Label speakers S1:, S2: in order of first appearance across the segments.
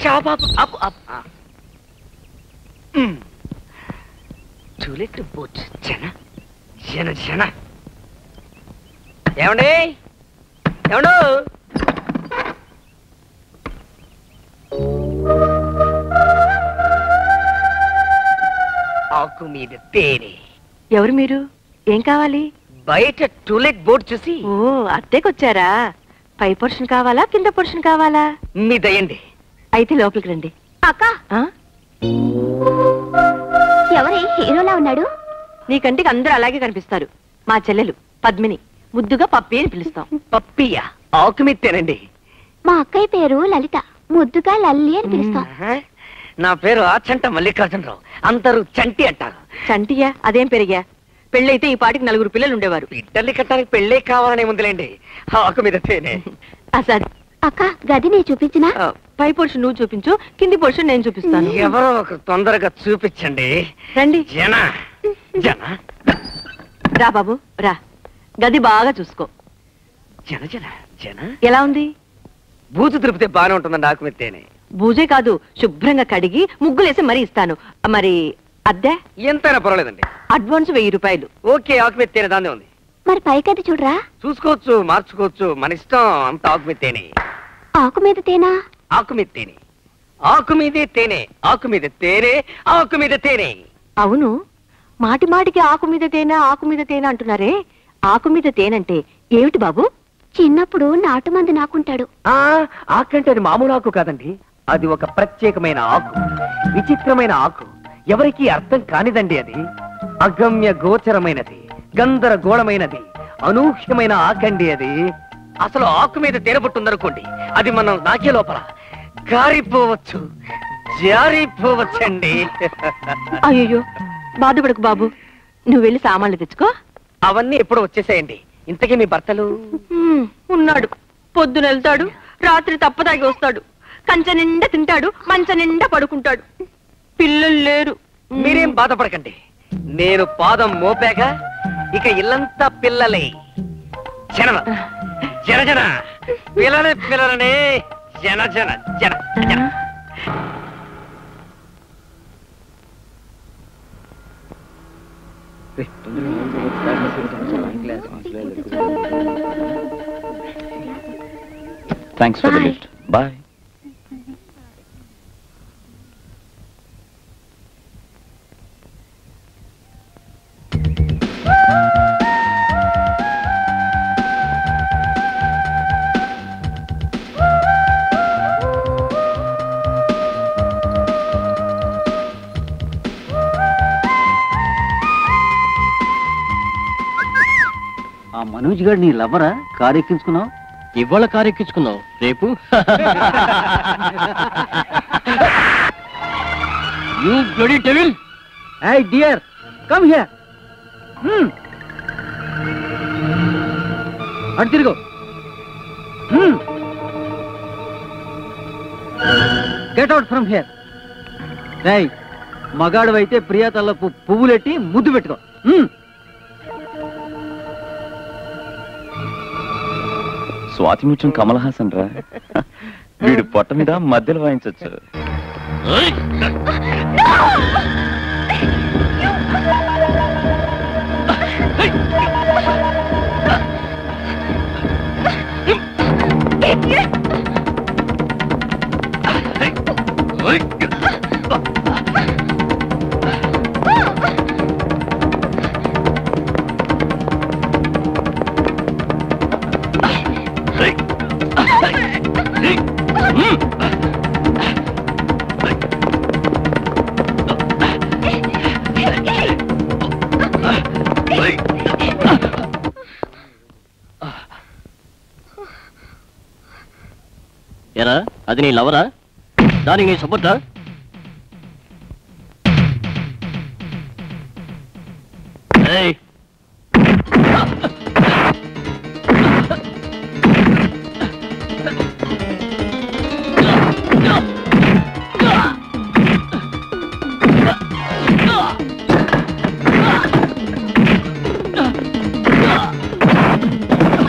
S1: ఆపు, ఆపు, ఆపు, ఆపు. ఆ. మ్. టూలెట్ బోట్ జన జన జన ఏమండి ఏమండు ఆకు మీద తేనె
S2: ఎవరు మీరు ఏం కావాలి
S1: బయట టూలెట్ బోర్డ్ చూసి
S2: ఓ అత్తేకొచ్చారా పై పోర్షన్ కావాలా కింద పోర్షన్ కావాలా
S1: మీ దయండి
S2: అయితే లోపలికి రండి
S3: అక్క
S2: ఆ?
S3: ఎవరి హీరోలా ఉన్నాడు
S2: నీ కంటికి అందరూ అలాగే కనిపిస్తారు మా చెల్లెలు పద్మిని ముద్దుగా పప్పి అని పిలుస్తాం
S1: పప్పియా ఆకు మీద తేనండి
S3: మా అక్కయ్య పేరు లలిత ముద్దుగా లల్లి అని పిలుస్తాం
S1: ఆహా. నా పేరు ఆచంట మల్లికార్జునరావు అందరూ చంటి అంటారు
S2: చంటియా అదేం పెరిగా పెళ్ళైతే ఈ పాటికి నలుగురు పిల్లలు ఉండేవారు
S1: బిడ్డల్ని కట్టడానికి పెళ్ళే కావాలనే ముందులేండి ఆకు మీద తేనె
S2: అసలు
S3: అక్క గది నేను చూపించినా
S2: ఆ, పై పోర్షన్ నువ్వు చూపించు కింది పోర్షన్ నేను చూపిస్తాను
S1: ఎవరో ఒక తొందరగా చూపించండి
S2: రండి
S1: జన జన
S2: రా బాబు రా గది బాగా చూసుకో
S1: జన జన జన
S2: ఎలా ఉంది
S1: బూజు తిరిపితే బాగానే ఉంటుందండి ఆకు మీద తేనె
S2: బూజే కాదు శుభ్రంగా కడిగి ముగ్గులేసి మరీ ఇస్తాను మరి అద్దె
S1: ఎంతైనా పర్వాలేదండి
S2: అడ్వాన్స్ వెయ్యి రూపాయలు
S1: ఓకే ఆకు మీద తేనె దాందే ఉంది
S3: మరి పై గది చూడరా
S1: చూసుకోవచ్చు మార్చుకోవచ్చు మన ఇష్టం అంత ఆకు మీద తేనె
S3: ఆకు మీద తేనా
S1: ఆకు మీద తేనె ఆకు మీదే తేనె ఆకు మీద తేనె ఆకు మీద తేనె
S2: అవును మాటి మాటికి ఆకు మీద తేనె ఆకు మీద తేనె అంటున్నారే ఆకు మీద తేనంటే ఏమిటి బాబు
S3: చిన్నప్పుడు నాటు మంది నాకుంటాడు
S1: ఆ ఆకంటే అది మామూలు ఆకు కాదండి అది ఒక ప్రత్యేకమైన ఆకు విచిత్రమైన ఆకు ఎవరికీ అర్థం కానిదండి అది అగమ్య గోచరమైనది గందరగోళమైనది అనూహ్యమైన ఆకండి అది అసలు ఆకు మీద తేనబుట్టుందనుకోండి అది మనం నాకే లోపల కారిపోవచ్చు జారిపోవచ్చండి
S2: అయ్యో బాధపడకు బాబు నువ్వు వెళ్ళి సామాన్లు తెచ్చుకో
S1: అవన్నీ ఎప్పుడు వచ్చేసేయండి ఇంతకీ మీ భర్తలు
S2: హ్మ్, ఉన్నాడు పొద్దున వెళ్తాడు రాత్రి తప్పదాగి వస్తాడు కంచె నిండా తింటాడు మంచ నిండా పడుకుంటాడు పిల్లలు లేరు
S1: మీరేం బాధపడకండి నేను పాదం మోపాక ఇక ఇల్లంతా పిల్లలే జన జన జన పిల్లలే పిల్లలనే జన జన జన జన
S4: thanks for the
S3: Bye.
S4: Lift boy
S5: ఆ మనోజ్ గారు నీ లవ్వరా కారు ఎక్కించుకున్నావు
S6: ఇవాళ కారు ఎక్కించుకున్నావు రేపు you bloody devil
S5: I dear come here అటు తిరుగు గెట్ అవుట్ ఫ్రమ్ హియర్ రై మగాడు అయితే ప్రియా తల్లపు పువ్వులెట్టి ముద్దు పెట్టుకో Hmm.
S4: స్వాతి ముత్యం కమల్ హాసన్ రా వీడు పొట్ట మీద మధ్యలో వాయించవచ్చు
S6: ఎరా అది నీ లవరా దానికి నీ సపోర్టా ఏయ్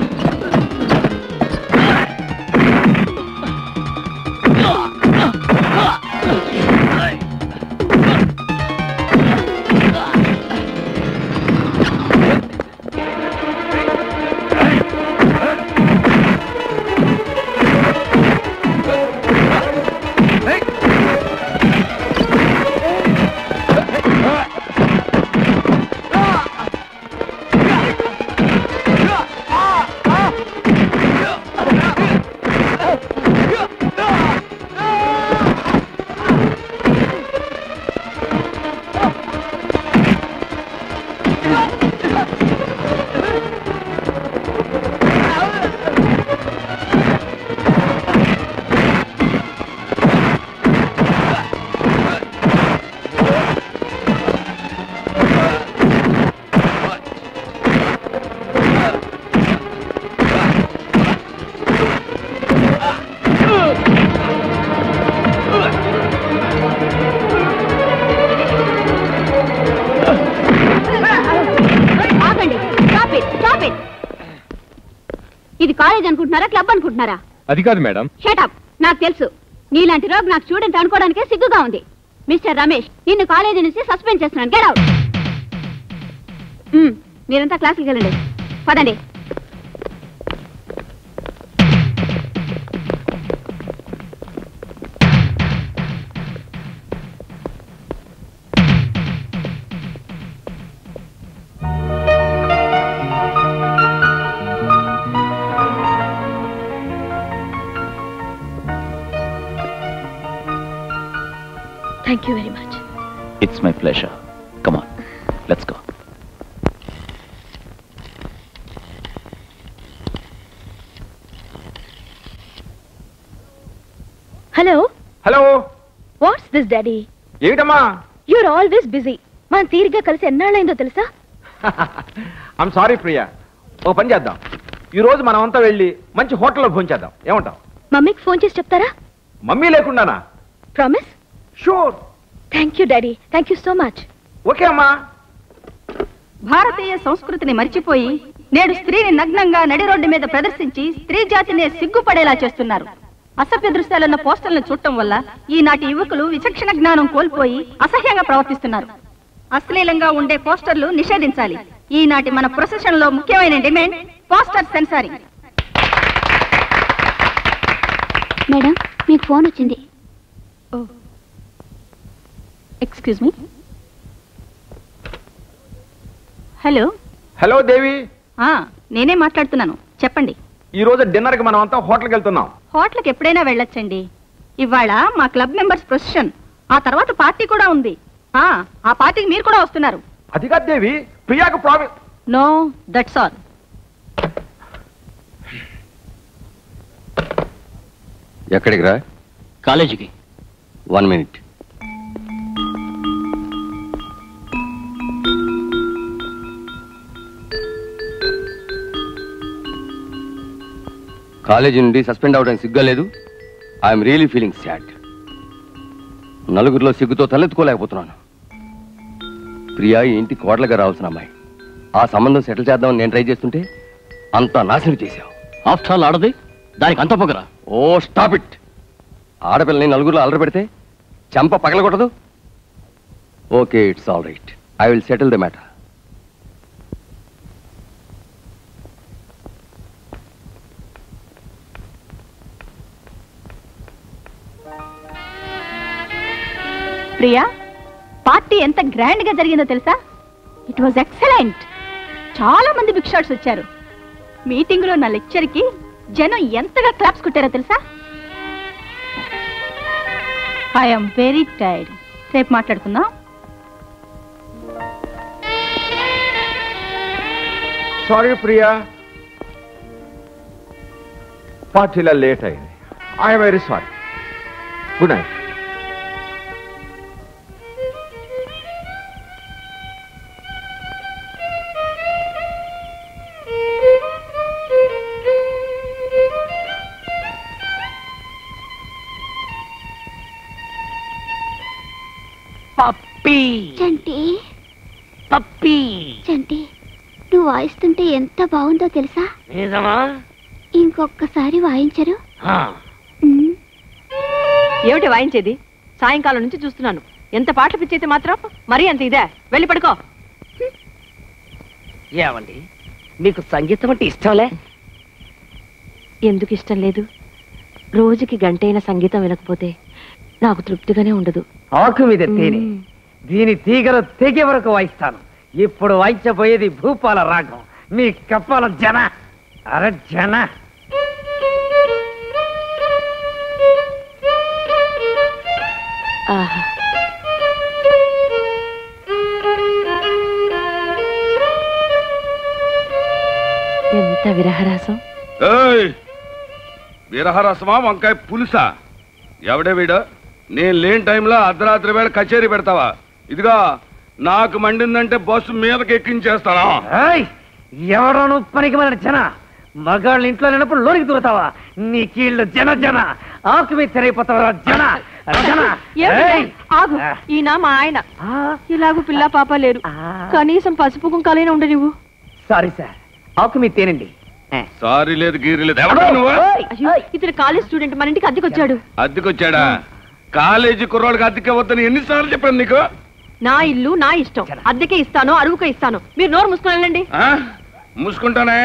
S4: ఆ
S3: కాలేజ్ అనుకుంటున్నారా క్లబ్ అనుకుంటున్నారా
S7: అది కాదు మేడం
S3: షటప్ నాకు తెలుసు నీలాంటి రోగ్ నాకు స్టూడెంట్ అనుకోవడానికే సిగ్గుగా ఉంది మిస్టర్ రమేష్ నిన్ను కాలేజీ నుంచి సస్పెండ్ చేస్తున్నాను గెట్ అవుట్ మీరంతా క్లాసుకి వెళ్ళండి పదండి
S2: thank you very much
S4: it's my pleasure come on let's go
S2: hello
S7: hello
S2: what's this daddy
S7: ఏమిటమ్మా
S2: యూర్ ఆల్వేస్ బిజీ మనం తీరిగ్గా కలిసి ఎన్నాళ్ళైందో తెలుసా
S7: ఐమ్ సారీ ప్రియా ఓ పని చేద్దాం ఈ రోజు మనం అంతా వెళ్ళి మంచి హోటల్లో భోంచేద్దాం ఏమంటాం
S2: మమ్మీకి ఫోన్ చేసి చెప్తారా
S7: మమ్మీ లేకుండానా
S2: promise
S7: sure
S2: thank you daddy thank you so much
S7: okay అమ్మా
S8: భారతీయ సంస్కృతిని మర్చిపోయి నేడు స్త్రీని నగ్నంగా నడి రోడ్డు మీద ప్రదర్శించి స్త్రీ జాతినే సిగ్గుపడేలా చేస్తున్నారు అసభ్య దృశ్యాలున్న పోస్టర్లను చూడటం వల్ల ఈనాటి యువకులు విచక్షణ జ్ఞానం కోల్పోయి అసహ్యంగా ప్రవర్తిస్తున్నారు అశ్లీలంగా ఉండే పోస్టర్లు నిషేధించాలి ఈనాటి మన ప్రొసెషన్ లో ముఖ్యమైన డిమాండ్ పోస్టర్ సెన్సారింగ్
S3: మేడం మీకు ఫోన్ వచ్చింది
S8: excuse me hello
S7: hello Devi
S8: ఆ, నేనే మాట్లాడుతున్నాను చెప్పండి
S7: ఈ రోజు డిన్నర్ కి మనం అంతా హోటల్కి వెళ్తున్నాం
S8: హోటల్కి ఎప్పుడైనా వెళ్ళొచ్చండి ఇవాళ మా క్లబ్ మెంబర్స్ ప్రొసెషన్ ఆ తర్వాత పార్టీ కూడా ఉంది ఆ ఆ పార్టీకి మీరు కూడా వస్తున్నారు
S7: అది కాదు దేవి ప్రియాకు ప్రామిస్
S8: నో దట్స్ ఆల్
S9: ఎక్కడికి రా
S6: కాలేజీకి
S9: వన్ మినిట్ కాలేజీ నుండి సస్పెండ్ అవడానికి సిగ్గా లేదు ఐఎమ్ రియలీ ఫీలింగ్ సాడ్ నలుగురిలో సిగ్గుతో తలెత్తుకోలేకపోతున్నాను ప్రియా ఈ ఇంటి కోడలుగా రావాల్సిన అమ్మాయి ఆ సంబంధం సెటిల్ చేద్దామని నేను ట్రై చేస్తుంటే అంతా నాశనం చేశావు
S6: ఆఫ్టర్ ఆల్ ఆడది దానికి అంత పొగరా
S9: ఓ స్టాప్ ఇట్ ఆడపిల్లని నలుగురిలో అలర పెడితే చెంప పగలకూడదు okay it's all right I will settle the matter
S8: Priya party ఎంత గ్రాండ్ గా జరిగిందో తెలుసా ఇట్ వాజ్ ఎక్సలెంట్ చాలా మంది బిగ్ షాట్స్ వచ్చారు మీటింగ్ లో నా లెక్చర్ కి జనం ఎంతగా క్లాప్స్ కొట్టారో తెలుసా ఐఎమ్ వెరీ టైర్డ్ రేపు మాట్లాడుకుందాం
S7: సారీ ప్రియా పార్టీలో లేట్ అయింది I'm very sorry good night
S1: Pappi
S3: Chanti
S1: Pappi
S3: Chanti నువ్వు వాయిస్తుంటే ఎంత బాగుందో తెలుసా
S1: నిజమా
S3: ఇంకొకసారి వాయించరు
S1: ఆ,
S3: ఉమ్.
S2: ఏమిటి వాయించేది సాయంకాలం నుంచి చూస్తున్నాను ఎంత పాటలు పిచ్చైతే మాత్రం మరీ అంత ఇదే వెళ్ళి పడుకో
S1: ఏమండి మీకు సంగీతం అంటే ఇష్టంలే
S2: ఎందుకు ఇష్టం లేదు రోజుకి గంటైన సంగీతం వినకపోతే నాకు తృప్తిగానే ఉండదు
S1: ఆకు మీద తేనె దీని తీగలు తెగే వరకు వాయిస్తాను ఇప్పుడు వాయించబోయేది భూపాల రాగం మీ కప్పాల జన అరే జన
S2: ఆహా ఎంత విరహరాసం
S10: ఏయ్ వీరహరసమా వంకాయ పులుసా ఎవడే వీడు నేను లేని టైంలో అర్ధరాత్రి వేళ కచేరీ పెడతావా ఇదిగా నాకు మండిందంటే బస్సు మీదకి ఎక్కించేస్తానా
S1: ఏయ్, ఎవరోను పనికి మన జన మగాళ్ళ ఇంట్లో లేనప్పుడు లోనికి దూరతావా నీ కీళ్ళు జన జన ఆకు మీద తెరైపోతావా జన జన
S2: ఏమిటి?
S1: ఏయ్.
S2: ఆగు
S1: ఆ.
S2: ఈయన మా ఆయన
S1: ఆ,
S2: ఇలాగూ పిల్ల పాప లేరు
S1: ఆ.
S2: కనీసం పసుపు కుంకాలైనా ఉండ నువ్వు
S1: సారీ సార్ ఆకు మీద తేనండి
S10: సారీ లేదు గీరీ లేదు ఎవడా నువ్వు
S2: అయ్యో ఇతను కాలేజ్ స్టూడెంట్ మన ఇంటికి అద్దెకి వచ్చాడు
S10: అద్దెకొచ్చాడా కాలేజీ కుర్రోళ్ళకి అద్దెకే వద్దని ఎన్నిసార్లు చెప్పాను నీకు
S2: నా ఇల్లు నా ఇష్టం అద్దెకే ఇస్తాను అరువుకే ఇస్తాను మీరు నోరు మూసుకొని వెళ్ళండి
S10: ఆ? మూసుకుంటానే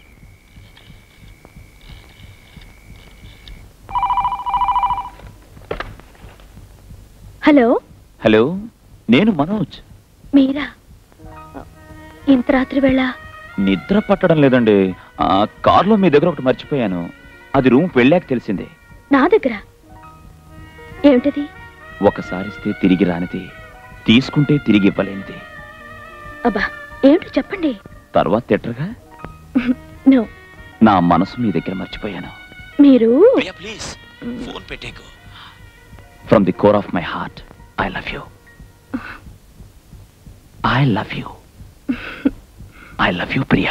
S3: హలో
S4: హలో నేను మనోజ్
S3: మీరా ఇంత రాత్రి వేళ
S4: నిద్ర పట్టడం లేదండి ఆ, కార్లో మీ దగ్గర ఒకటి మర్చిపోయాను అది రూమ్ వెళ్ళాక తెలిసిందే
S3: నా దగ్గర ఏమిటది
S4: ఒకసారి ఇస్తే తిరిగి రానిది తీసుకుంటే తిరిగి ఇవ్వలేనిది
S3: అబ్బా ఏమిటో చెప్పండి
S4: తర్వాత తిట్టరుగా
S3: నో
S4: నా మనసు మీ దగ్గర మర్చిపోయాను
S3: మీరు
S4: ప్లీజ్ ఫోన్ పెట్టేకు from the core of my heart I love you I love you I love you Priya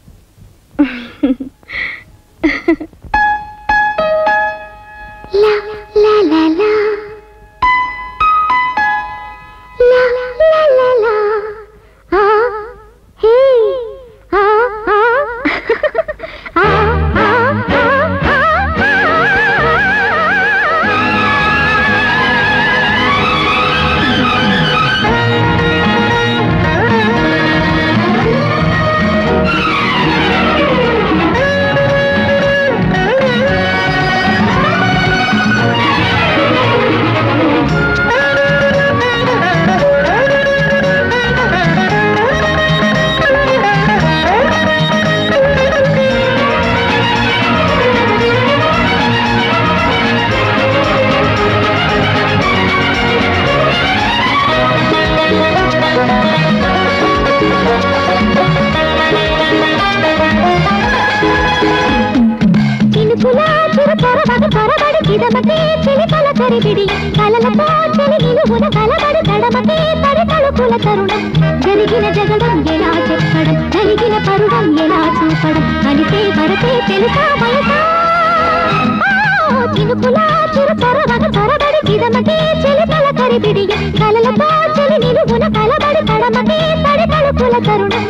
S11: చినుకులా చురు త్వరబడి త్వరబడి కిదమతే చెలి పలకరి విడి కలలతో చెలి నిలువున కలబడి తడమతే తడి తలుపుల తరుణం జరిగిన జగడం ఎలా చెప్పడం జరిగిన పరుడం ఎలా చూపడం అనితే పరతే తెలుసా వయసా ఆ, చినుకులా చురు త్వరబడి త్వరబడి కిదమతే చెలి పలకరి విడి కలలతో చెలి నిలువున కలబడి తడమతే తడి తలుపుల తరుణం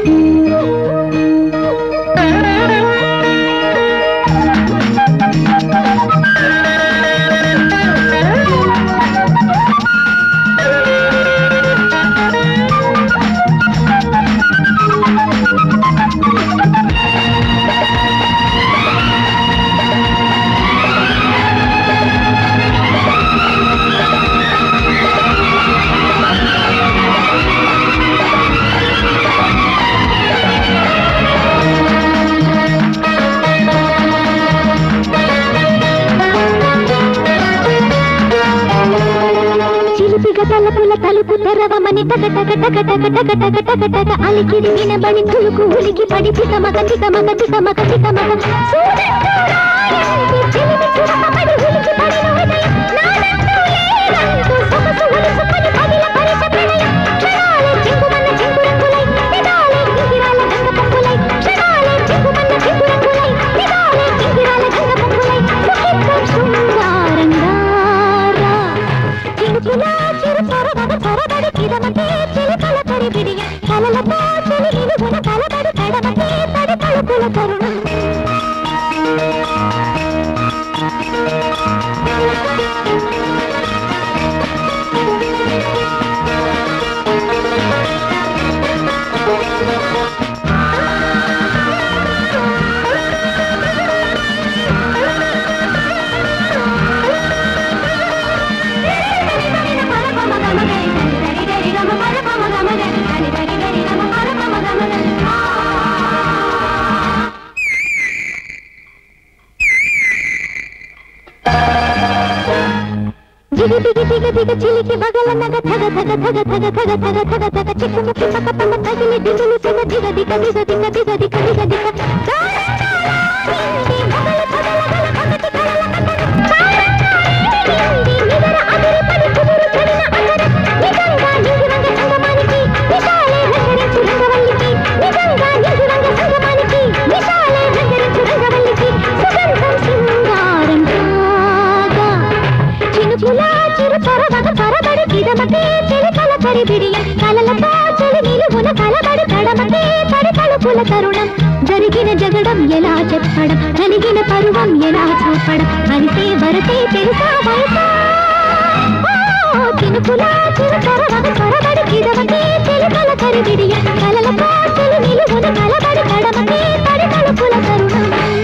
S11: చిలిపిగ తలపుల తలుపు తెరవమని టక టక టక టక టక టక టక టక అలికిడి వినబడి కులుకు ఉలికి పడి పితమక పితమక పితమక పితమక చూడండి చిలిపి చురకపడి ఉలికి పడిన హృదయం నాదంటూ లేదంటూ సొగసు ఉలుసుకొని పగిల పరిచ ప్రణయం క్షణాలే చెంగుమన్న చెంగురంగులై నిదాలే గింగిరాల గంగ పొంగులై క్షణాలే చెంగుమన్న చెంగురంగులై నిదాలే గింగిరాల గంగ పొంగులై సుఖిద్దాం శృంగారంగా రా. చినుకులా చిరు త్వరబడి త్వరబడి కిదమతే చిలుకల తరిబిడి కలలతో చెలి నిలుగున కలబడి తడమతే తడి తలుపుల తరుణం దిగ దిగ దిగ దిగ చిలికి బగల నగ థగ థగ థగ థగ థగ థగ థగ థగ చిక్కుముక్కి పక్క పక్క తగిలి దిగులు సిగ దిగ దిగ దిగ దిగ దిగ దిగ దిగ దిగ చినుకులా చిరు త్వరబడి త్వరబడి కిదమతే చెలికల కరిబిడి కలలతో చెలి నిలువున కలబడి తడమతే తడి తలుపుల తరుణం కరిగిన జగడం ఎలా చెప్పడం కలిగిన పరువం ఎలా చూపడం అరిసే వరసే తెలుసా వయసా ఓ, చినుకులా చిరుకరవగ చొరబడి కిడవకే చిలుకల కరిగిడియ కలల పాటలు నిలువున కలబడి కడమకే తడి తలుపుల కరుణం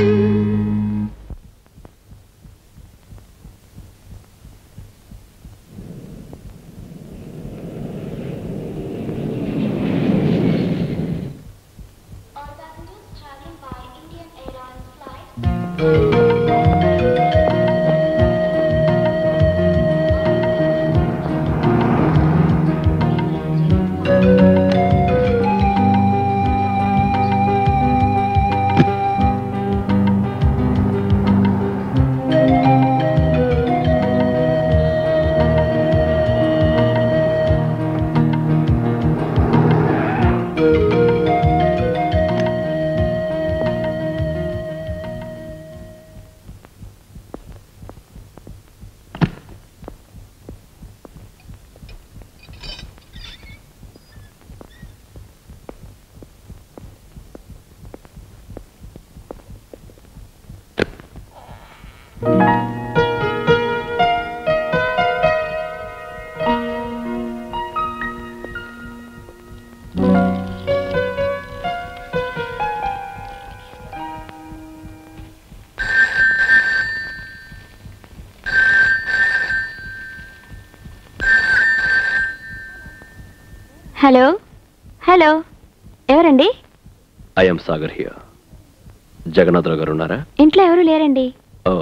S3: హలో హలో ఎవరండి
S6: ఐఎమ్ సాగర్ హియర్ జగన్నాథరావు గారు ఉన్నారా
S3: ఇంట్లో ఎవరు లేరండి
S6: ఓ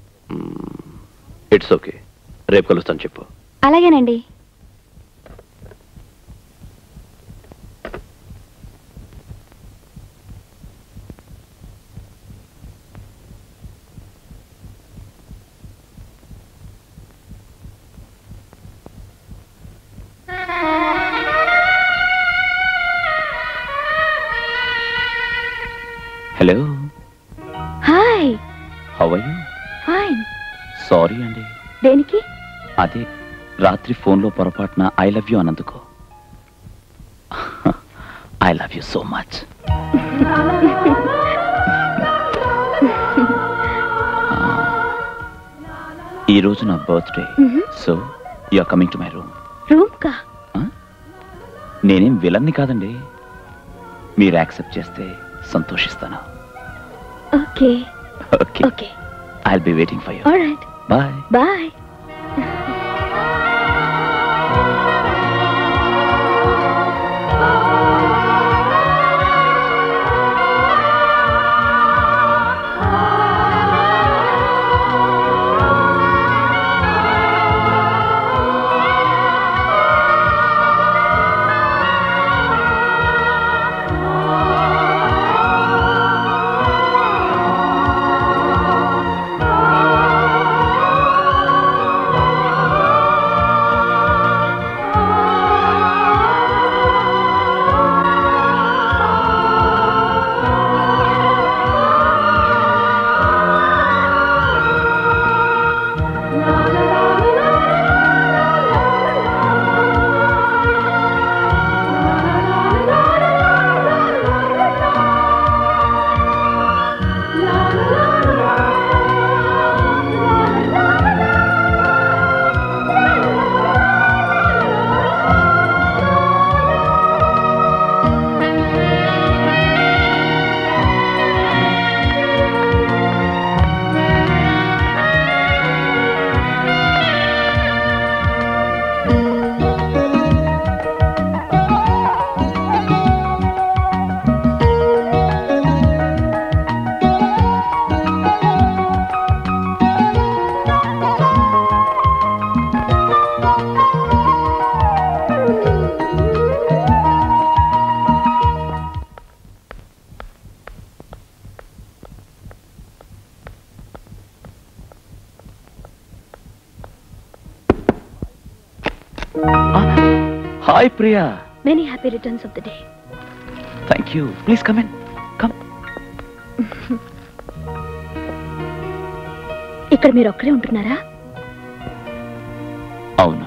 S6: ఇట్స్ ఓకే రేపు కలుస్తాను చెప్పు
S3: అలాగేనండి
S4: hello
S3: hi
S4: how are you
S3: fine
S4: sorry అండి
S3: దేనికి
S4: అదే రాత్రి ఫోన్లో పొరపాటున ఐ లవ్ యూ అన్నందుకు I love you so much ఈ రోజు నా birthday so you are coming to my room
S3: room కా
S4: నేనేం విలన్ని కాదండి మీరు యాక్సెప్ట్ చేస్తే సంతోషిస్తాను
S3: okay
S4: okay
S3: okay
S4: I be waiting for you
S3: alright
S4: bye
S3: bye
S4: hi Priya
S3: many happy returns of the day
S4: thank you please come in come
S3: ఇక్కడ మీరు ఒక్కరే ఉంటున్నారా
S4: అవును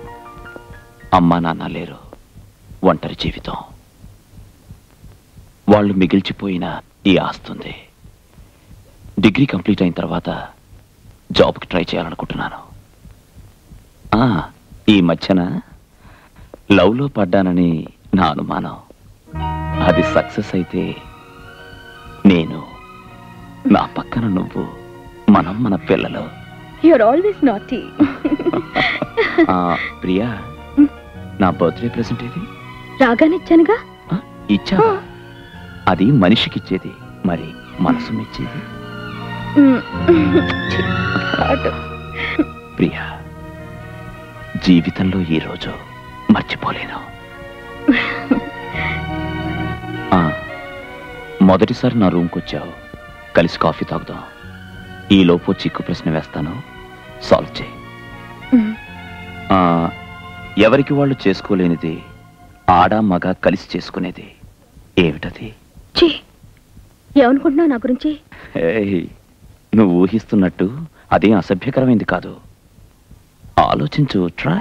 S4: అమ్మా నాన్న లేరు ఒంటరి జీవితం వాళ్ళు మిగిల్చిపోయిన ఈ ఆస్తుంది డిగ్రీ కంప్లీట్ అయిన తర్వాత జాబ్కి ట్రై చేయాలనుకుంటున్నాను ఆ, ఈ మధ్యన లవ్లో పడ్డానని నా అనుమానం అది సక్సెస్ అయితే నేను నా పక్కన నువ్వు మనం మన పిల్లలు
S3: యూర్ ఆల్వేస్ నాటీ
S4: ఆ, ప్రియా నా బర్త్డే ప్రెసెంట్ ఇది
S3: రాగానిచ్చానుగా
S4: ఇచ్చావా అది మనిషికిచ్చేది మరి మనసు మెచ్చేది ప్రియా జీవితంలో ఈ రోజు మర్చిపోలేను ఆ, మొదటిసారి నా రూమ్కి వచ్చావు కలిసి కాఫీ తాగుదాం ఈ లోపు చిక్కు ప్రశ్న వేస్తాను సాల్వ్ చేయి ఆ, ఎవరికి వాళ్ళు చేసుకోలేనిది ఆడ మగ కలిసి చేసుకునేది ఏమిటది
S3: ఛీ ఏమనుకుంటున్నావు నా గురించి
S4: ఏయ్, నువ్వు ఊహిస్తున్నట్టు అదేం అసభ్యకరమైంది కాదు ఆలోచించు ట్రై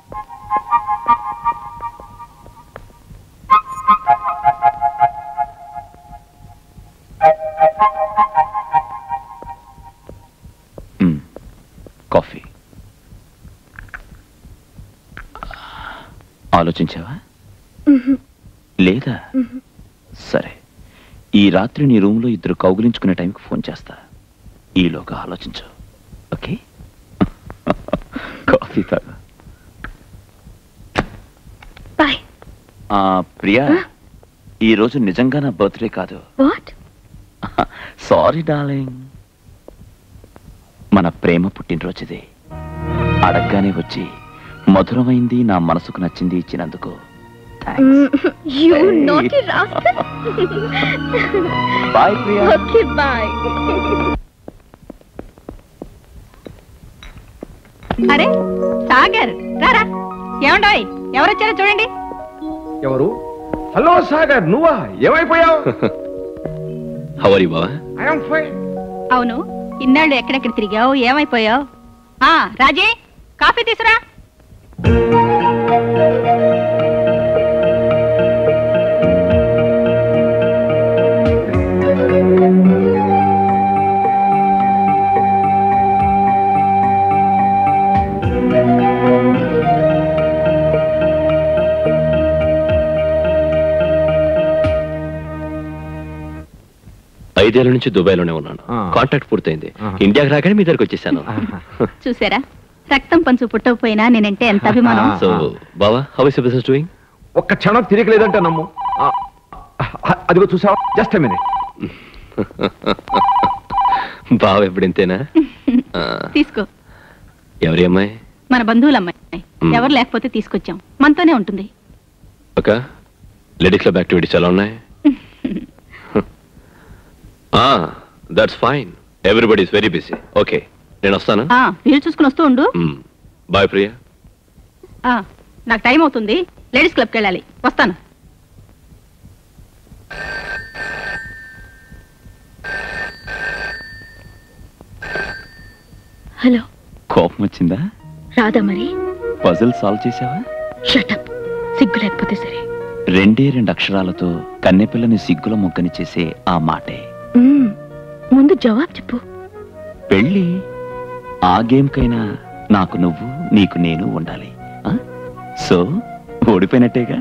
S4: మ్, కాఫీ ఆలోచించావా లేదా సరే ఈ రాత్రి నీ రూమ్లో ఇద్దరు కౌగులించుకునే టైంకి ఫోన్ చేస్తా ఈలోగా ఆలోచించు ఓకే కాఫీ తాగు
S3: బాయ్
S4: ఆ, ప్రియా ఈ రోజు నిజంగా నా బర్త్డే కాదు
S3: వాట్
S4: సారీ డార్లింగ్ మన ప్రేమ పుట్టినరోజుది అడగ్గానే వచ్చి మధురమైంది నా మనసుకు నచ్చింది ఇచ్చినందుకు
S3: you naughty rascal
S4: boy Priya
S3: okay bye
S8: అరే సాగర్ రారా ఏమండోయ్ ఎవరొచ్చారో చూడండి
S7: ఎవరు హలో సాగర్ నువ్వా ఏమైపోయావు
S9: హవరి బావా
S7: ఐఎమ్ ఫైన్
S8: అవును ఇన్నాళ్ళు ఎక్కడెక్కడ తిరిగావు ఏమైపోయావు ఆ రాజీ కాఫీ తీసురా
S6: ఐదేళ్ల నుంచి దుబాయ్లోనే ఉన్నాను
S7: ఆ.
S6: కాంట్రాక్ట్ పూర్తయింది
S7: ఆహా.
S6: ఇండియాకి రాగానే మీ దగ్గరకు వచ్చేసాను
S8: చూసారా రక్తం పంచు పుట్టకపోయినా నేనంటే ఎంత అభిమానం
S6: సో బావా హౌ ఇస్ బిజినెస్ డూయింగ్
S7: ఒక్క క్షణం తిరగలేదంటే నమ్ము ఆ, ఆ, అదిగో చూసావా జస్ట్ మినిట్
S6: బావ ఎప్పుడింతేనా ఆ,
S8: తీసుకో
S6: ఎవరి అమ్మాయి
S8: మన బంధువుల అమ్మాయి
S6: మ్.
S8: ఎవరు లేకపోతే తీసుకొచ్చాం మనతోనే ఉంటుంది
S6: ఒక లేడీస్ క్లబ్ యాక్టివిటీస్ ఎలా ఉన్నాయి that's fine everybody is very busy okay నేను వస్తాను
S8: ఆ వీలు చూసుకుని వస్తూ ఉండు
S6: బాయ్ ప్రియా
S8: ఆ నాకు టైం అవుతుంది లేడీస్ క్లబ్కి వెళ్ళాలి వస్తాను
S3: హలో
S4: కోపం వచ్చిందా
S3: రాదా మరి
S4: పజిల్ సాల్వ్ చేసావా
S3: షటప్ సిగ్గు లేకపోతే సరే
S4: రెండే రెండు అక్షరాలతో కన్నెపిల్లని సిగ్గుల మొగ్గని చేసే ఆ మాటే
S3: మ్మ్. ముందు జవాబు చెప్పు
S4: పెళ్ళి ఆ గేమ్కైనా నాకు నువ్వు నీకు నేను ఉండాలి ఆ? సో ఓడిపోయినట్టేగా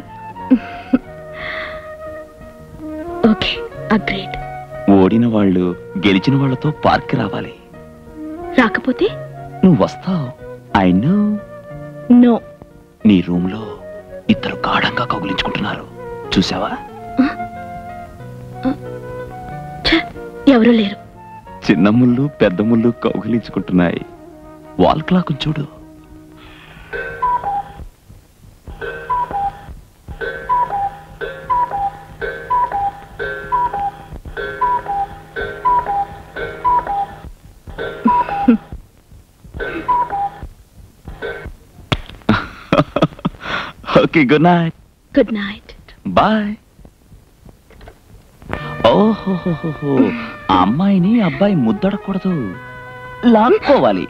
S3: ఓకే అగ్రేడ్
S4: ఓడిన వాళ్ళు గెలిచిన వాళ్ళతో పార్క్ రావాలి
S3: రాకపోతే
S4: నువ్వు వస్తావు ఐ నో
S3: నో
S4: నీ రూమ్ లో ఇద్దరు గాఢంగా కౌగులించుకుంటున్నారు చూసావా
S3: ఎవరు లేరు
S4: చిన్న ముళ్ళు పెద్ద ముళ్ళు కౌగిలించుకుంటున్నాయి వాల్ క్లాక్ చూడు okay good night
S3: good night
S4: bye ఓహోహోహో ఆ అమ్మాయిని అబ్బాయి ముద్దడకూడదు లాక్కోవాలి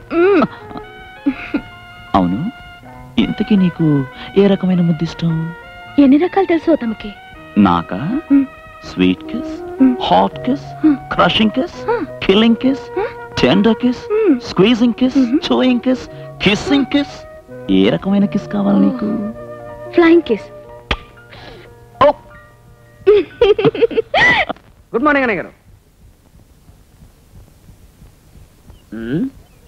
S4: అవును ఇంతకీ నీకు ఏ రకమైన ముద్దిష్టం
S3: ఎన్ని రకాలు తెలుసు తమకి
S4: నాకా
S3: మ్.
S4: Sweet kiss hot kiss crushing kiss killing kiss tender kiss squeezing kiss chewing kiss kissing kiss ఏ రకమైన కిస్ కావాలి నీకు
S3: ఫ్లయింగ్ కిస్
S1: గుడ్ మార్నింగ్ అన్నయ్య గారు మ్మ్.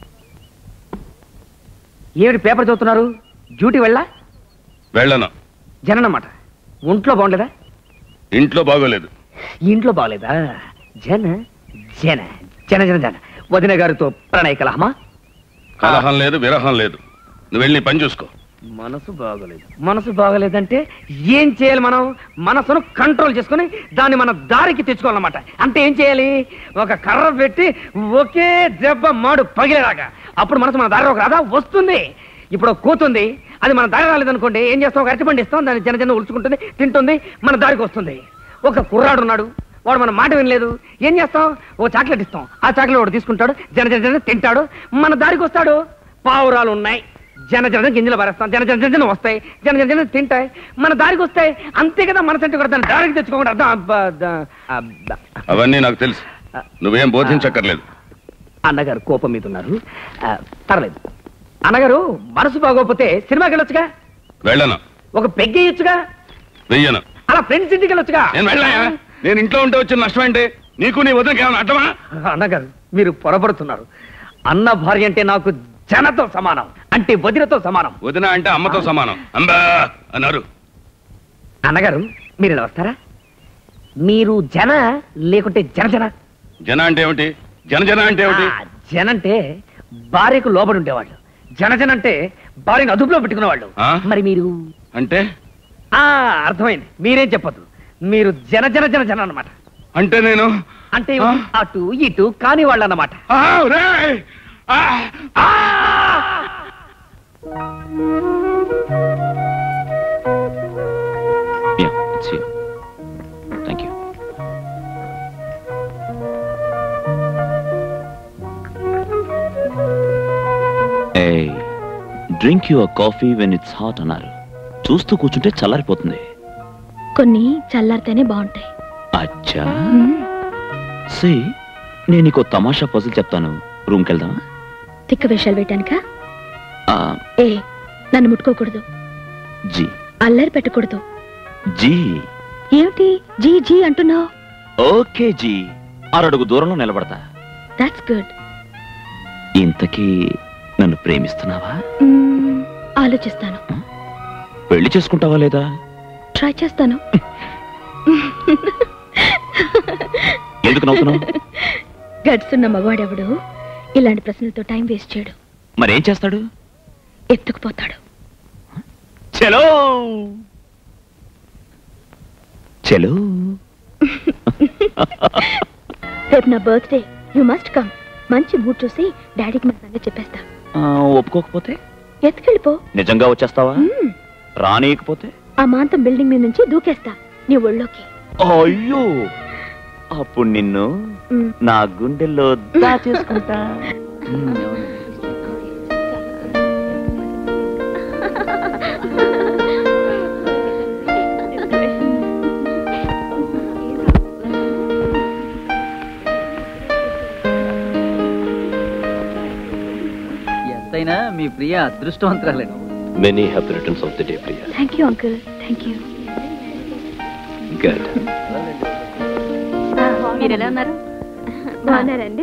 S1: ఏమిటి పేపర్ చదువుతున్నారు డ్యూటీ వెళ్ళా
S10: వెళ్ళను
S1: జననమాట ఒంట్లో బాగుండేదా
S10: ఇంట్లో బాగోలేదు
S1: ఇంట్లో బాగలేదా జన జన జన జన జన వదిన గారితో ప్రణయ కలహమా
S10: కలహం లేదు విరహం లేదు నువ్వు వెళ్ళి నీ పని చూసుకో
S1: మనసు బాగలేదు మనసు బాగలేదంటే ఏం చేయాలి మనం మనసును కంట్రోల్ చేసుకుని దాన్ని మన దారికి తెచ్చుకోవాలన్నమాట అంటే ఏం చేయాలి ఒక కర్ర పెట్టి ఒకే దెబ్బ మాడు పగిలేదాకా అప్పుడు మనసు మన దారిలోకి రాదా వస్తుంది ఇప్పుడు ఒక కూతుంది అది మన దారి రాలేదనుకోండి ఏం చేస్తాం ఒక అరటిపండు ఇస్తాం దాన్ని చిన్న చిన్న ఉలుచుకుంటుంది తింటుంది మన దారికి వస్తుంది ఒక కుర్రాడు ఉన్నాడు వాడు మన మాట వినలేదు ఏం చేస్తాం ఓ చాక్లెట్ ఇస్తాం ఆ చాక్లెట్ వాడు తీసుకుంటాడు జన జన జన తింటాడు మన దారికి వస్తాడు పావురాలు ఉన్నాయి జన జన గింజలు పారేస్తాం జన జన జన జన వస్తాయి జన జన జన తింటాయి మన దారికి వస్తాయి అంతే కదా మన సంటే కూడా దాన్ని దారికి తెచ్చుకోకుండా అర్థం అబ్బా, ద- అబ్బా.
S10: అవన్నీ నాకు తెలుసు నువ్వేం బోధించక్కర్లేదు
S1: అన్నగారు కోపం మీద ఉన్నారు ఆ, పర్లేదు అన్నగారు మనసు బాగోకపోతే సినిమాకి వెళ్ళొచ్చుగా
S10: వెళ్ళను
S1: ఒక పెగ్గేయొచ్చుగా
S10: వెయ్యను
S1: అలా ఫ్రెండ్స్ ఇంటికి వెళ్ళొచ్చుగా
S10: నేను వెళ్ళాయా నేను ఇంట్లో ఉంటే వచ్చిన నష్టం ఏంటి నీకు నీ వదినకి ఏమైనా అడ్డమా
S1: అన్నగారు మీరు పొరపడుతున్నారు అన్న భార్య అంటే నాకు జనతో సమానం అంటే వదినతో సమానం
S10: వదిన అంటే అమ్మతో సమానం అంబా అన్నారు
S1: అన్నగారు మీరు ఇలా వస్తారా మీరు జన లేకుంటే జన జన
S10: జన అంటే ఏమిటి జన జన అంటే ఏమిటి
S1: ఆ, జన అంటే భార్యకు లోబడి ఉండేవాళ్ళు జన జన అంటే భార్యను అదుపులో పెట్టుకునేవాళ్ళు
S10: ఆ?
S1: మరి మీరు
S10: అంటే
S1: ఆ అర్థమైంది మీరేం చెప్పొద్దు మీరు జన జన జన జన అన్నమాట
S10: అంటే నేను
S1: అంటే అటు ఇటు కాని వాళ్ళు అన్నమాట
S10: ఆ, ఒరేయ్! ఆ, ఆ!
S4: Yeah, it's here. Thank you. Hey, drink your coffee when it's hot అన్నారు చూస్తూ కూర్చుంటే చల్లారిపోతుంది
S3: కొన్ని చల్లారితేనే బాగుంటాయి
S4: అచ్చా సి నేను నీకు ఓ తమాషా పజిల్ చెప్తాను రూమ్కి వెళ్దామా
S3: తిక్క వేషాలు వేయటానిక
S4: ఆ,
S3: ఏ నన్ను ముట్టుకోకూడదు
S4: జీ
S3: అల్లరి పెట్టకూడదు
S4: జీ
S3: ఏమిటి జీ జీ అంటున్నావు
S4: ఓకే జీ అరడుగు దూరంలో నిలబడతా
S3: దాట్స్ గుడ్
S4: ఇంతకీ నన్ను ప్రేమిస్తున్నావా
S3: ఆలోచిస్తాను
S4: పెళ్లి చేసుకుంటావా లేదా
S3: ట్రై చేస్తాను
S4: ఎందుకు నవ్వుతున్నావు
S3: గడుస్తున్న మగవాడెవడు ఇలాంటి ప్రశ్నలతో టైం వేస్ట్ చేయడు
S4: మరేం చేస్తాడు
S3: ఎత్తుకుపోతాడు
S4: చలో చలో
S3: రేపు నా బర్త్డే యు మస్ట్ కమ్ మంచి మూడ్ చూసి డాడీకి నా సంగతి చెప్పేస్తా
S4: ఆ, ఒప్పుకోకపోతే
S3: ఎత్తుకెళ్ళిపో
S4: నిజంగా వచ్చేస్తావా
S3: మ్మ్.
S4: రానీయకపోతే
S3: ఆ మాంతం బిల్డింగ్ మీద నుంచి దూకేస్తా నీ ఒళ్ళోకి
S4: అయ్యో అప్పుడు నిన్ను
S3: మ్మ్.
S4: నా గుండెల్లో దాచేసుకుంటా
S5: ఎంతైనా మీ ప్రియ అదృష్టవంతురాలే
S6: many happy returns of the day Priya
S3: thank you uncle thank you
S6: good
S8: మీరు ఎలా ఉన్నారు
S3: బాగున్నారండి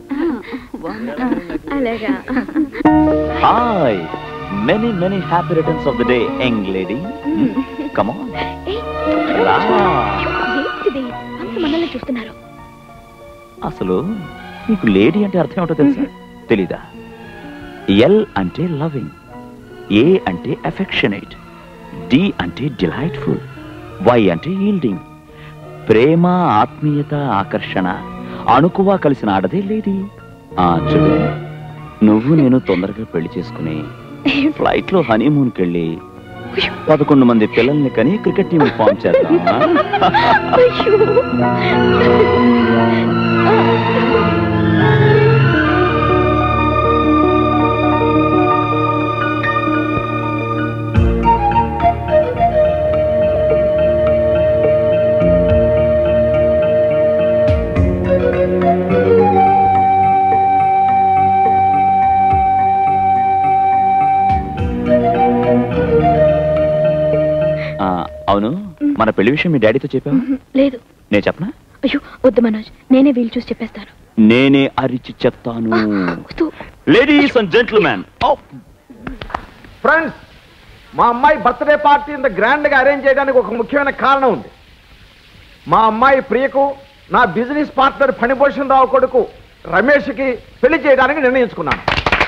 S3: అలాగా
S4: hi many many happy returns of the day young lady come on రా
S3: ఏంటిది అంత మనల్ని చూస్తున్నారు
S4: అసలు నీకు లేడీ అంటే అర్థం ఏమిటో తెలుసా తెలీదా ఎల్ అంటే లవింగ్ ఏ అంటే అఫెక్షనేట్ డి అంటే డిలైట్ఫుల్ వై అంటే ఈల్డింగ్ ప్రేమ ఆత్మీయత ఆకర్షణ అణుకువ కలిసిన ఆడదే లేడీ ఆ చూడు నువ్వు నేను తొందరగా పెళ్లి చేసుకుని ఫ్లైట్ లో హనీమూన్కి వెళ్ళి పదకొండు మంది పిల్లల్ని కని క్రికెట్ టీం ఫామ్ చేద్దాం పెళ్లి విషయం మీ డాడీతో చెప్పావా
S12: లేదు
S4: నేను చెప్పనా
S12: అయ్యో వద్దు మనోజ్ నేనే వీలు చూసి చెప్పేస్తాను
S4: నేనే అరిచి చెప్తాను లేడీస్ అండ్ జెంట్మెన్
S7: ఫ్రెండ్స్ మా అమ్మాయి బర్త్డే పార్టీ ఇంత గ్రాండ్ గా అరేంజ్ చేయడానికి ఒక ముఖ్యమైన కారణం ఉంది మా అమ్మాయి ప్రియకు నా బిజినెస్ పార్ట్నర్ ఫణిభూషణ్ రావు కొడుకు రమేష్కి పెళ్లి చేయడానికి నిర్ణయించుకున్నాను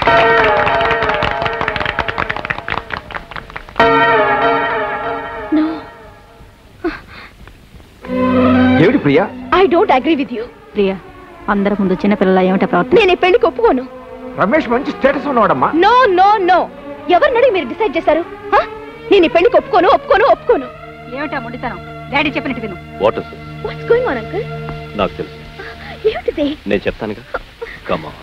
S7: ఏమిటి Priya
S12: I don't agree with you
S8: Priya అందరి ముందు చిన్నపిల్లల ఏమిటో ప్రవర్తన
S12: నేను ఈ పెళ్లికి ఒప్పుకోను
S7: రమేష్ మంచి స్టేటస్ ఉన్నవాడమ్మా
S12: నో నో నో ఎవరిని అడిగి మీరు డిసైడ్ చేశారు హ? నేను ఈ పెళ్లికి ఒప్పుకోను ఒప్పుకోను ఒప్పుకోను
S8: ఏమిటా మొండితనం డాడీ చెప్పినట్టు విను
S6: what is
S12: what's going on uncle
S6: నాకు తెలుసు
S12: ఏమిటిది
S6: నేను చెప్తానుగా కమా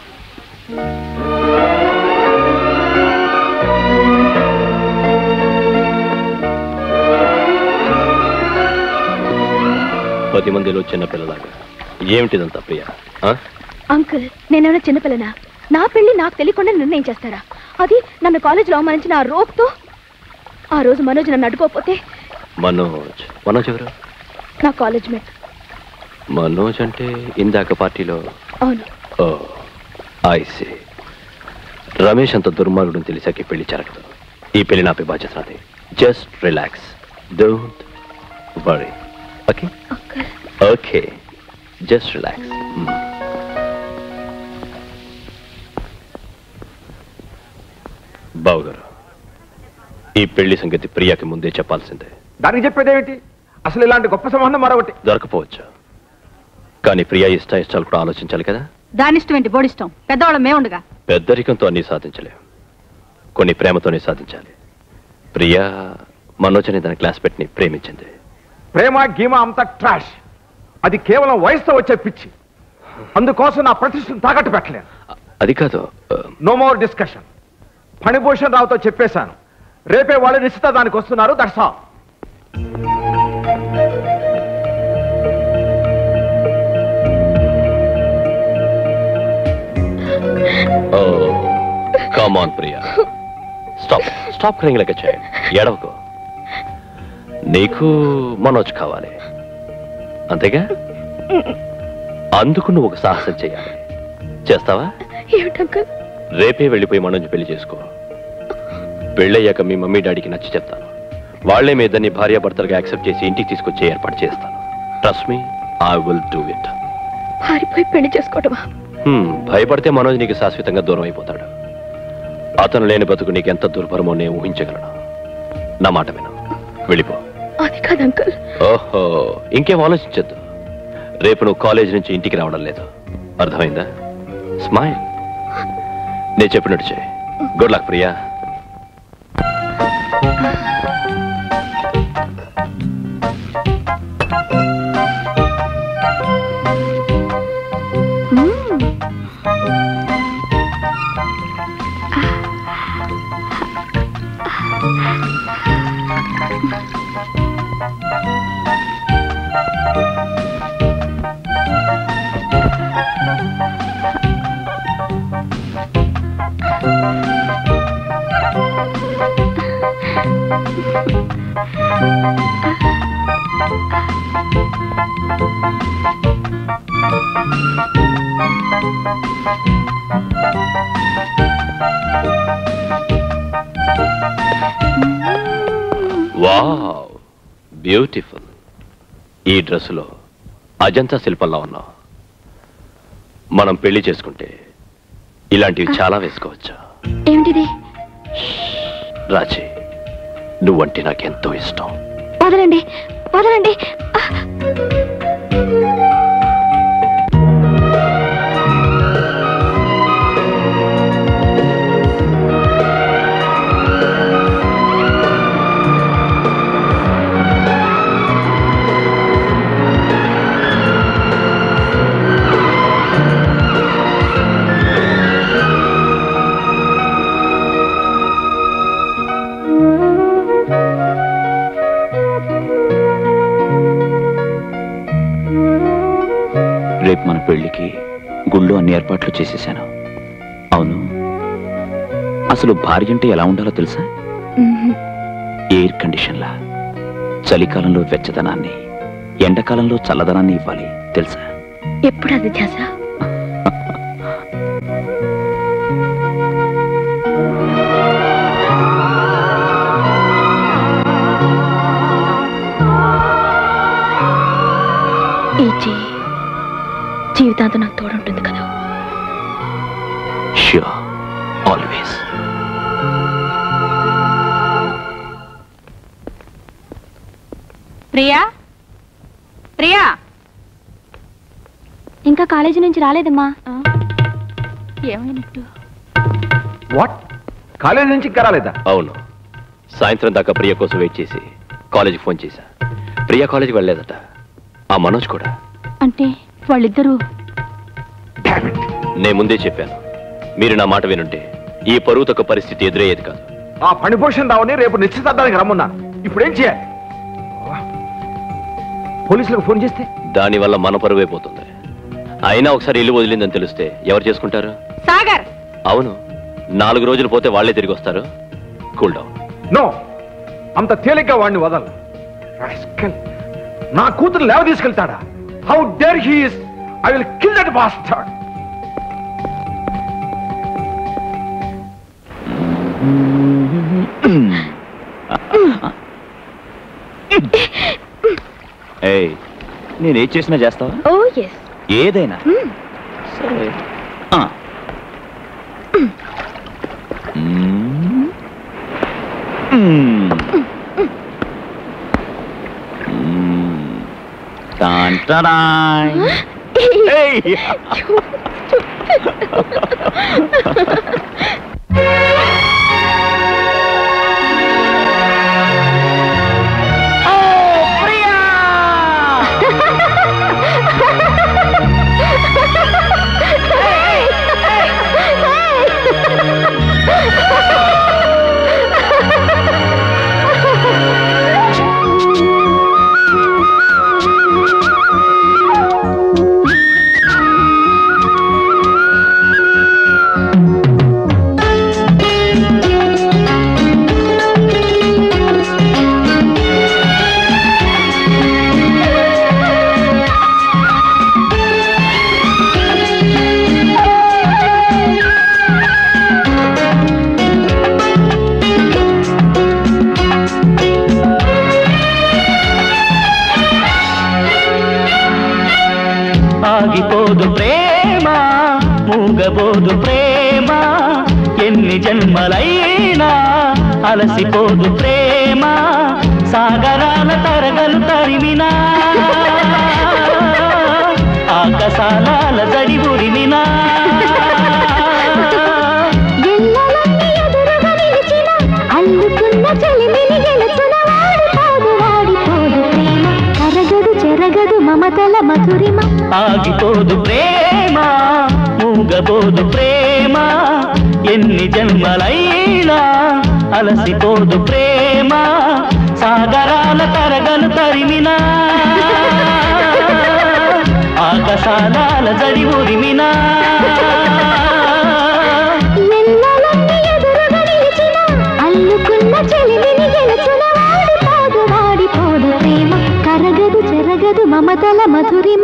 S6: పది మందిలో చిన్న పిల్లలాగా ఏమిటిదంతా ప్రియా ఆ?
S12: అంకుల్ నేనేమైనా చిన్నపిల్లనా నా పెళ్లి నాకు తెలియకుండా నిర్ణయం చేస్తారా అది నన్ను కాలేజీలో అవమానించిన ఆ రోగ్తో ఆ రోజు మనోజ్ నన్ను అడ్డుకోకపోతే
S6: మనోజ్ మనోజ్ ఎవరు
S12: నా కాలేజ్ మేట్
S6: మనోజ్ అంటే ఇందాక పార్టీలో
S12: అవును
S6: ఓ ఐసి రమేష్ అంత దుర్మార్గుడు తెలిసాక ఈ పెళ్లి జరగదు ఈ పెళ్లి నాపై బాధ్యత నాది just relax don't worry okay okay just relax బావగారు ఈ పెళ్లి సంగతి ప్రియాకి ముందే చెప్పాల్సిందే
S7: దానికి చెప్పేదేమిటి అసలు ఇలాంటి గొప్ప సంబంధం మరొకటి
S6: దొరకపోవచ్చు కానీ ప్రియా ఇష్ట ఇష్టాలు కూడా ఆలోచించాలి కదా
S8: దాని ఇష్టం ఏంటి బోడిష్టం పెద్దవాళ్ళం మేముండగా
S6: పెద్దరికంతో అన్ని సాధించలేం కొన్ని ప్రేమతోనే సాధించాలి ప్రియా మనోజ్ అనే తన క్లాస్ పెట్టిని ప్రేమించింది
S7: ప్రేమ గీమ అంతా ట్రాష్ అది కేవలం వయసుతో వచ్చే పిచ్చి అందుకోసం నా ప్రతిష్టను తాకట్టు పెట్టలేను
S6: అది కాదు
S7: నో మోర్ డిస్కషన్ ఫణిభూషణ్ రావుతో చెప్పేశాను రేపే వాళ్ళు నిశ్చితానికి వస్తున్నారు that's all
S6: oh come on Priya stop stop క్రింగ్ లెక్క చేయండి ఎడవకు నీకు మనోజ్ కావాలి అంతేగా అందుకు నువ్వు ఒక సాహసం చేయాలి చేస్తావా
S12: ఏమిటంకుల్
S6: రేపే వెళ్ళిపోయి మనోజ్ పెళ్లి చేసుకో పెళ్ళయ్యాక మీ మమ్మీ డాడీకి నచ్చి చెప్తాను వాళ్లే మీ ఇద్దరిని భార్యాభర్తలుగా యాక్సెప్ట్ చేసి ఇంటికి తీసుకొచ్చే ఏర్పాటు చేస్తాను trust me I will do it
S12: పారిపోయి పెళ్లి చేసుకోవటమా
S6: భయపడితే మనోజ్ నీకు శాశ్వతంగా దూరం అయిపోతాడు అతను లేని బతుకు నీకు ఎంత దుర్భరమో నేను ఊహించగలను నా మాట విను వెళ్ళిపో
S12: అది కాదు అంకుల్
S6: ఓహో ఇంకేం ఆలోచించద్దు రేపు నువ్వు కాలేజ్ నుంచి ఇంటికి రావడం లేదు అర్థమైందా స్మైల్ నేను చెప్పినట్టు చేయి good luck Priya wow beautiful ఈ డ్రెస్సులో అజంతా శిల్పంలా ఉన్నావు మనం పెళ్లి చేసుకుంటే ఇలాంటివి చాలా వేసుకోవచ్చు
S12: ఏమిటిది
S6: రాజీ నువ్వంటే నాకెంతో ఇష్టం
S12: వదలండి వదలండి
S4: రేపు మన పెళ్లికి గుళ్ళు అన్ని ఏర్పాట్లు చేసేసాను అవును అసలు భార్య అంటే ఎలా ఉండాలో తెలుసా ఎయిర్ కండిషన్ లా చలికాలంలో వెచ్చదనాన్ని ఎండాకాలంలో చల్లదనాన్ని ఇవ్వాలి తెలుసా
S12: ఎప్పుడు అది ధ్యాస ఈ చెయ్యి జీవితాంతం నాకు తోడుంటుంది కదా
S4: ష్యూర్ ఆల్వేస్
S8: ప్రియా ప్రియా
S12: ఇంకా కాలేజీ నుంచి రాలేదమ్మా
S8: ఏమైనట్టు
S7: వాట్ కాలేజీ నుంచి ఇంకా రాలేదా
S6: అవును సాయంత్రం దాకా ప్రియ కోసం వెయిట్ చేసి కాలేజీకి ఫోన్ చేశా ప్రియ కాలేజీకి వెళ్ళలేదట ఆ మనోజ్ కూడా
S12: అంటే వాళ్ళిద్దరూ
S6: నేను ముందే చెప్పాను మీరు నా మాట వినుంటే ఈ పరువుతొక్క పరిస్థితి ఎదురయ్యేది కాదు
S7: ఆ పనిపోషన్ రావని రేపు నిశ్చితార్థానికి రమ్మన్నాను ఇప్పుడు ఏం చేయాలి పోలీసులకు ఫోన్ చేస్తే
S6: దానివల్ల మన పరువే పోతుంది అయినా ఒకసారి ఇల్లు వదిలిందని తెలిస్తే ఎవరు చేసుకుంటారు
S8: సాగర్
S6: అవును నాలుగు రోజులు పోతే వాళ్ళే తిరిగి వస్తారు కూల్ డౌన్
S7: నో అంత తేలిగ్గా వాడిని వదలను Rascal. నా కూతురు లేవ తీసుకెళ్తాడా how dare he's I will kill that bastard
S4: ఏయ్ నేనేం చేసినా చేస్తావా
S12: ఓ ఎస్
S4: ఏదైనా సరే ఆ. మ్మ్. మ్మ్. మ్మ్. టాన్ టడాయ్. ఏయ్.
S13: ఆగిపోదు ప్రేమ మూగబోదు ప్రేమ ఎన్ని జన్మలైనా అలసిపోదు ప్రేమ సాగరాల తరగలు తరిమినా ఆకాశాల జడి ఉరిమినా
S11: ఎల్లలన్నీ ఎదురుగా నిలిచిన అల్లుకున్న చెలిమిని గెలుచున వాడిపోదు వాడిపోదు ప్రేమ కరగదు చెరగదు మమతల మధురిమ
S13: ఆగిపోదు ప్రేమ మూగబోదు ప్రేమ ఎన్ని జన్మలైనా అలసిపోదు ప్రేమ సాగరాల తరగలు తరిమినా ఆకాశాల జడి ఉరిమినా
S11: ఎల్లలన్నీ ఎదురుగా నిలిచిన అల్లుకున్న చెలిమిని గెలుచున వాడిపోదు వాడిపోదు ప్రేమ కరగదు చెరగదు మమతల మధురిమ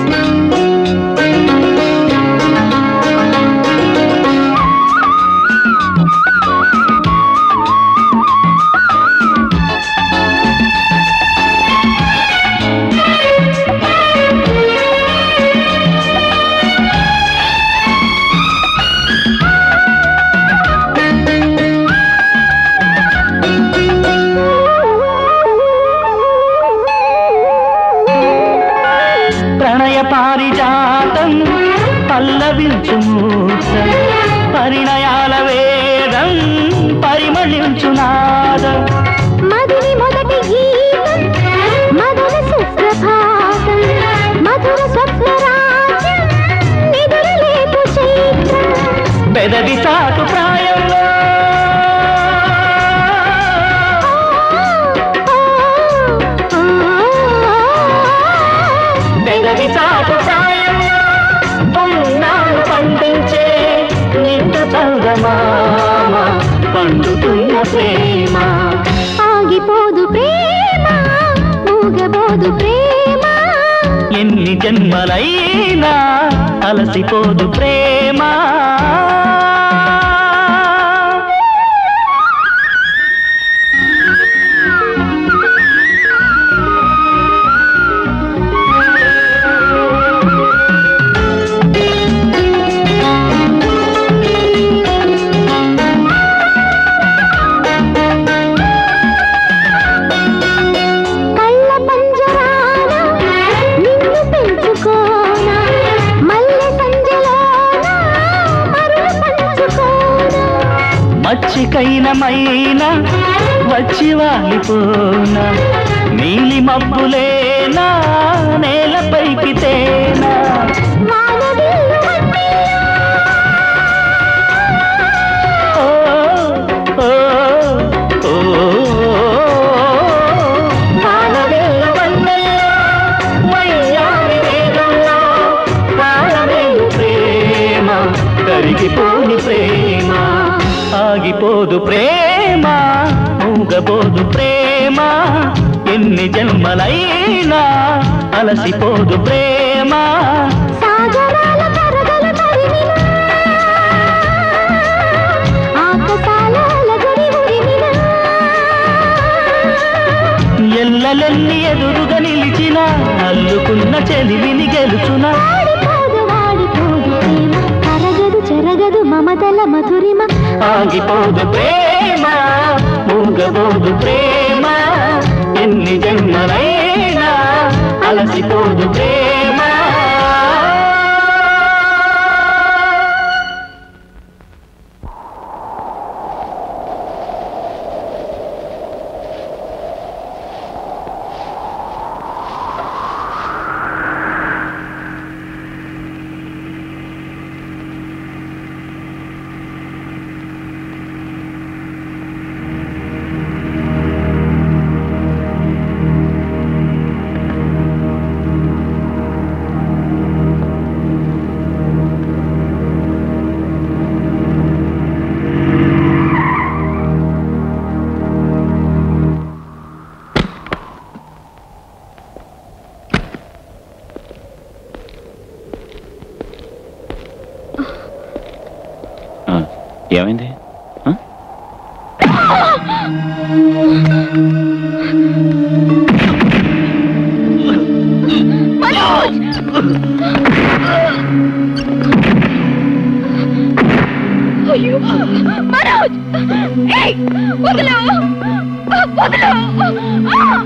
S13: ప్రణయ పారిజాతం పల్లవించు మూస పరిణయాల వేదం పరిమళించునాదం
S11: మదిని మొదటి గీతం మధుర సుప్రభాతం మధుర స్వప్నరాజ్యం నిదురలేపు చైత్రం
S13: పెదవి చాటు ప్రాయంలో పెదవి చాటు ప్రాయంలో ఉన్నాను పండించే నిండు చందమామ పండుతున్న ప్రేమ
S11: ఆగిపోదు ప్రేమ అలసిపోదు ప్రేమ
S13: ఎన్ని జన్మలైనా అలసిపోదు ప్రేమ
S11: కళ్ళ పంజరాన నిన్ను పెంచుకోనా మల్లె సంజలోన మరులు పంచుకోనా
S13: మచ్చికైనమైన వచ్చి వాలిపోనా నీలి మబ్బులేనా నేలపైకి తేనా
S11: వానవిల్లు
S13: ఓ, ఓ, ఓ, వానవిల్లు వన్నెల్లో, వయ్యారి వేగంలో, వానవేలు ప్రేమ కరిగిపోని ప్రేమ ఆగిపోదు ప్రేమ ఊగబోదు ప్రేమ ఎన్ని జన్మలైనా అలసిపోదు ప్రేమ
S11: సాగరాల పరదల తరిమిన ఆకాశాల అలజడి ఉరిమిన
S13: ఎల్లలెల్లి ఎదురుగా నిలిచిన అల్లుకున్న చెలివిని గెలుచున
S11: వాడిపోదు వాడిపోదు ప్రేమ కరగదు చెరగదు మమతల మధురిమ
S13: ఆగిపోదు ప్రేమ ఊగబోదు ప్రేమ ఎన్ని జన్మలైనా అలసిపోదు ప్రేమ
S4: ఆ, ఏమైంది ఆ?
S12: అయ్యో మనోజ్ ఏయ్ వదలు వదలు ఆ!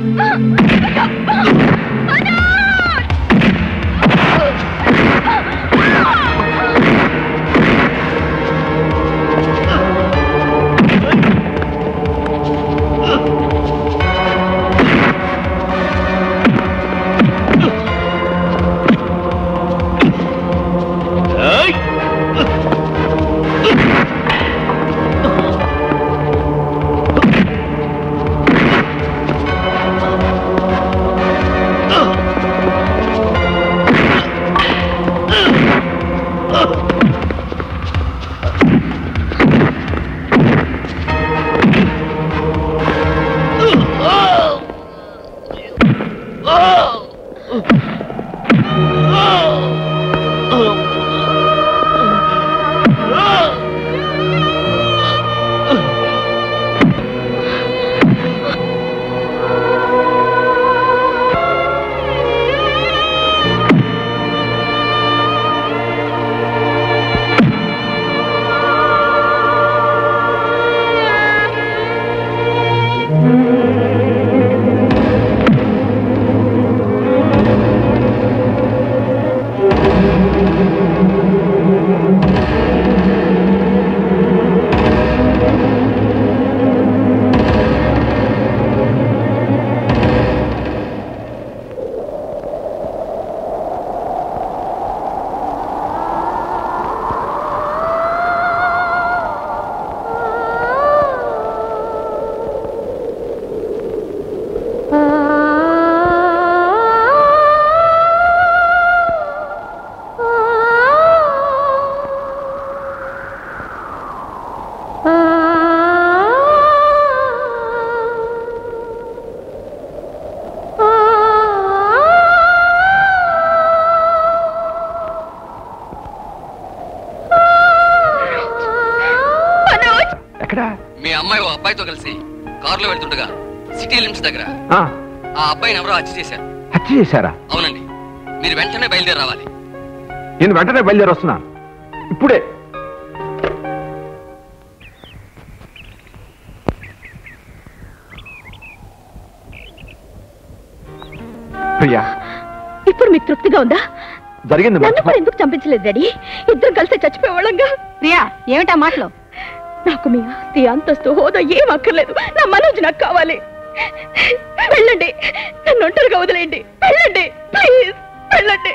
S11: ఆ
S7: ఎక్కడ
S9: మీ అమ్మాయి ఓ అబ్బాయితో కలిసి కారులో వెళ్తుండగా సిటీ లిమిట్స్ దగ్గర
S7: ఆ,
S9: ఆ అబ్బాయిని ఎవరో హత్య చేశారు
S7: హత్య చేశారా
S9: అవునండి మీరు వెంటనే బయలుదేరి రావాలి
S7: నేను వెంటనే బయలుదేరి వస్తున్నా ఇప్పుడే ప్రియా
S12: ఇప్పుడు మీకు తృప్తిగా ఉందా
S7: జరిగింది
S12: నన్ను
S7: మర్చిపో
S12: కూడా ఎందుకు చంపించలేదు డాడీ ఇద్దరం కలిసి చచ్చిపోయేవాళ్ళంగా
S8: ప్రియా ఏమిటా మాటలు
S12: నాకు మీ ఆస్తి అంతస్తు హోదా ఏం అక్కర్లేదు నా మనోజ్ నాకు కావాలి వెళ్ళండి నన్ను ఒంటరిగా వదిలేయండి వెళ్ళండి ప్లీజ్ వెళ్ళండి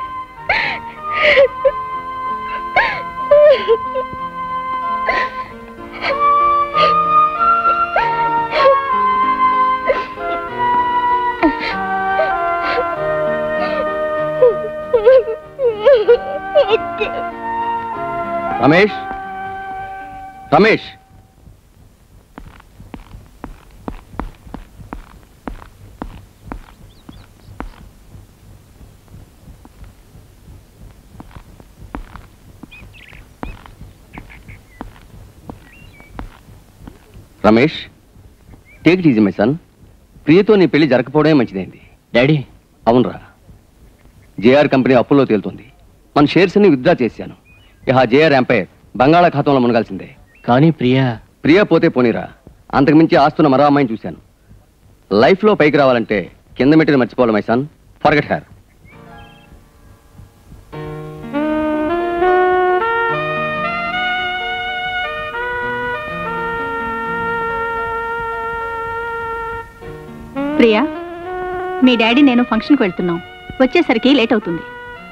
S9: Ramesh Ramesh Ramesh take it easy my son ప్రియతో నీ పెళ్లి జరగకపోవడమే మంచిదైంది డాడీ అవునరా జేఆర్ కంపెనీ అప్పుల్లో తేలుతుంది మన షేర్స్ అన్ని విత్డ్రా చేశాను ఇక ఆ జేఆర్ ఎంపైర్ బంగాళాఖాతంలో మునగాల్సిందే
S14: కానీ ప్రియా
S9: ప్రియా పోతే పోనీరా అంతకుమించి ఆస్తున్న మరో అమ్మాయిని చూశాను లైఫ్లో పైకి రావాలంటే కింద మెట్టిని మర్చిపోవాలి my son forget her
S8: Priya మీ డాడీ నేను ఫంక్షన్కి వెళ్తున్నాం వచ్చేసరికి లేట్ అవుతుంది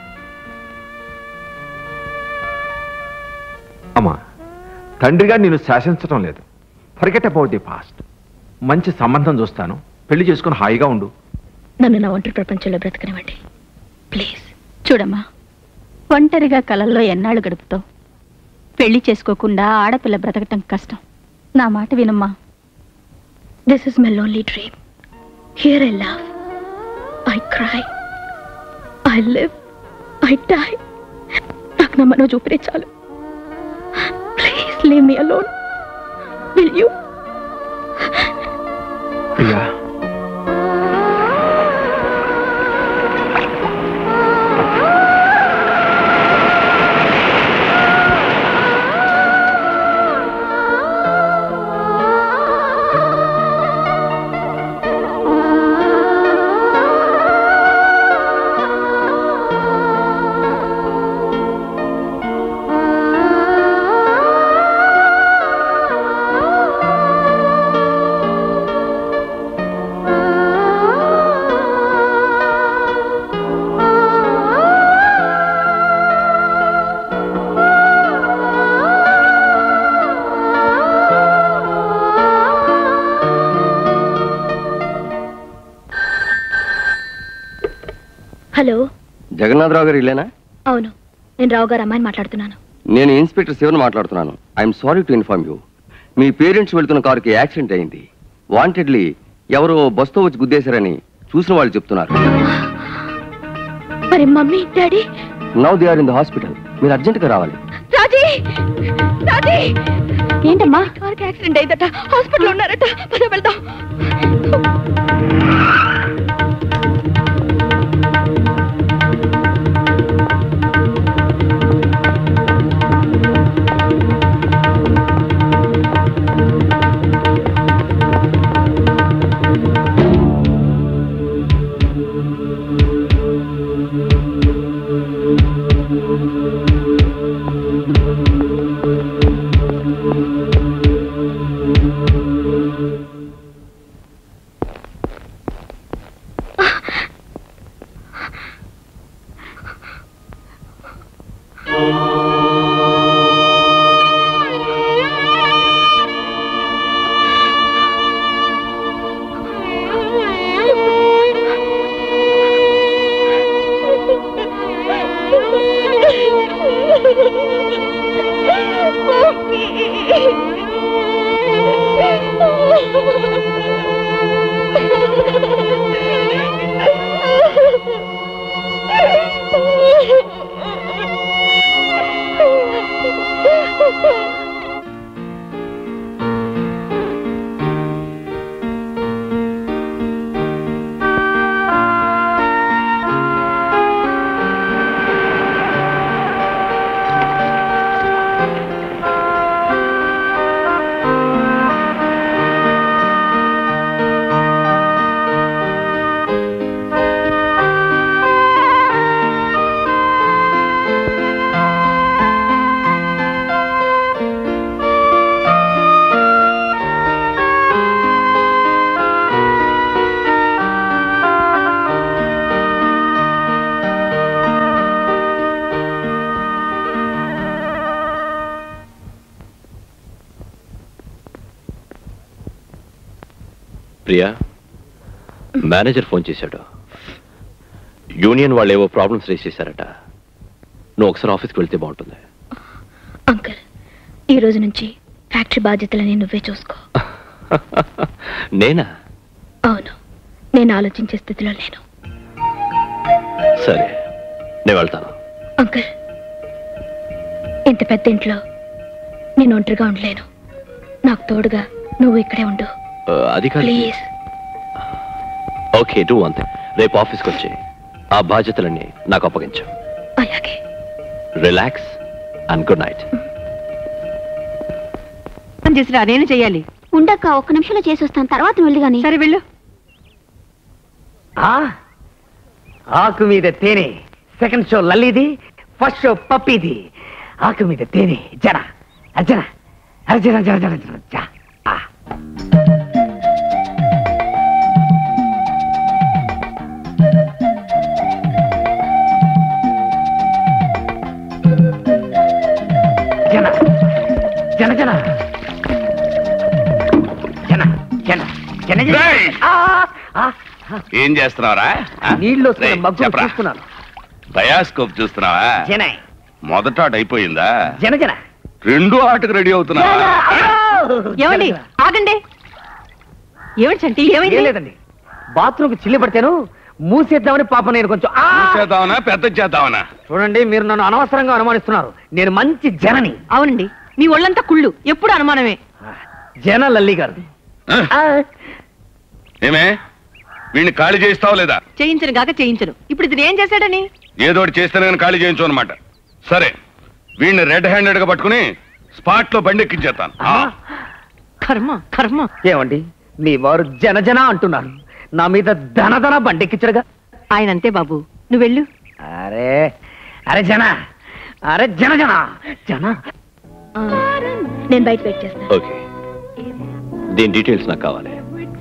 S7: అమ్మా తండ్రిగా నేను శాసించడం లేదు ఫర్గెట్ అబౌట్ ది పాస్ట్ మంచి సంబంధం చూస్తాను పెళ్లి చేసుకుని హాయిగా ఉండు
S12: నన్ను నా ఒంటరి ప్రపంచంలో బ్రతకనివ్వండి ప్లీజ్
S8: చూడమ్మా ఒంటరిగా కలల్లో ఎన్నాళ్ళు గడుపుతావు పెళ్లి చేసుకోకుండా ఆడపిల్ల బ్రతకటం కష్టం నా మాట వినమ్మా
S12: this is my lonely dream here I love I cry I live I die నాకు నా మనోజ్ ఊపిరి చాలు please leave me alone will you
S7: Priya
S12: hello
S9: Jagannatharao గారు ఇల్లేనా
S12: అవును నేను రావు గారు అమ్మాయిని మాట్లాడుతున్నాను
S9: నేను ఇన్స్పెక్టర్ శివన్ మాట్లాడుతున్నాను I'm sorry to inform you మీ పేరెంట్స్ వెళ్తున్న కారుకి యాక్సిడెంట్ అయింది వాంటెడ్లీ ఎవరో బస్తో వచ్చి గుద్దేశారని చూసిన వాళ్ళు చెప్తున్నారు
S12: మరి mummy daddy
S9: now they are in the hospital మీరు అర్జెంటుగా రావాలి
S12: రాజీ రాజీ ఏంటమ్మా కార్కి యాక్సిడెంట్ అయిందట హాస్పిటల్ ఉన్నారట పద వెళ్దాం
S6: ప్రియా మేనేజర్ ఫోన్ చేశాడు యూనియన్ వాళ్ళు ఏవో ప్రాబ్లమ్స్ రేస్ చేశారట నువ్వు ఒకసారి ఆఫీస్కి వెళ్తే బాగుంటుంది
S12: అంకుల్ ఈ రోజు నుంచి ఫ్యాక్టరీ బాధ్యతలని నువ్వే చూసుకో
S6: నేనా
S12: అవును నేను ఆలోచించే స్థితిలో లేను
S6: సరే నేను వెళ్తాను
S12: అంకుల్ ఇంత పెద్ద ఇంట్లో నేను ఒంటరిగా ఉండలేను నాకు తోడుగా నువ్వు ఇక్కడే ఉండు
S6: ఆ, అది కాదు
S12: ప్లీజ్
S6: ఓకే డూ అంతే రేపు ఆఫీస్కి వచ్చి ఆ బాధ్యతలన్నీ నాకు అప్పగించు
S12: అలాగే
S6: రిలాక్స్ అండ్ గుడ్ నైట్
S2: చేసిరా నేను చెయ్యాలి
S3: ఉండక్క ఒక్క నిమిషంలో చేసి వస్తాను తర్వాత వెళ్ళి గాని
S2: సరే వెళ్ళు
S1: ఆ ఆకు మీద తేనె సెకండ్ షో లల్లిది ఫస్ట్ షో పప్పిది ఆకు మీద తేనె జన అర్జన అర్జన జన జన జన జ. ఆ. జన జన జన జన జన జన జన
S10: రేయ్!
S1: ఆ, ఆ,
S10: ఏం చేస్తున్నావురా ఆ?
S1: నీళ్ళు వస్తున్న
S10: రేయ్,
S1: మగ్గులు
S10: చెప్పరా.
S1: చూస్తున్నాను
S10: బయాస్కోప్ చూస్తున్నావా
S1: జనై
S10: మొదట ఆట అయిపోయిందా
S1: జన జన
S10: రెండో ఆటకు రెడీ అవుతున్నావా
S2: ఏమండి ఆగండి ఏమిటి చంటి
S1: ఏం
S2: ఏమైంది
S1: లేదండి బాత్రూమ్ చిల్లి పడితేను మూసేద్దామని పాప నేను కొంచెం ఆ!
S10: చేద్దామనా పెద్ద చేద్దామనా
S1: చూడండి మీరు నన్ను అనవసరంగా అనుమానిస్తున్నారు నేను మంచి జనని
S2: అవునండి మీ ఒళ్ళంతా కుళ్ళు ఎప్పుడు అనుమానమే
S1: జన లల్లి గారు ఆ,
S10: ఏమే వీడిని ఖాళీ చేస్తావా లేదా
S2: చేయించను గాక చేయించను ఇప్పుడు ఇది ఏం చేశాడని
S10: ఏదో ఒకటి చేస్తేనే కానీ ఖాళీ చేయించు అనమాట సరే వీడిని రెడ్ హ్యాండెడ్ గా పట్టుకుని స్పాట్ లో బండి ఎక్కించేస్తాను ఆ.
S2: కర్మ కర్మ
S1: ఏమండి మీ వారు జన జన అంటున్నారు నా మీద ధన ధన బండెక్కించడుగా
S2: ఆయన అంతే బాబు నువ్వు వెళ్ళు
S1: అరే అరే జన అరే జన జన జన
S12: నేను బయట వెయిట్ చేస్తాను
S6: ఓకే దీని డీటెయిల్స్ నాకు కావాలి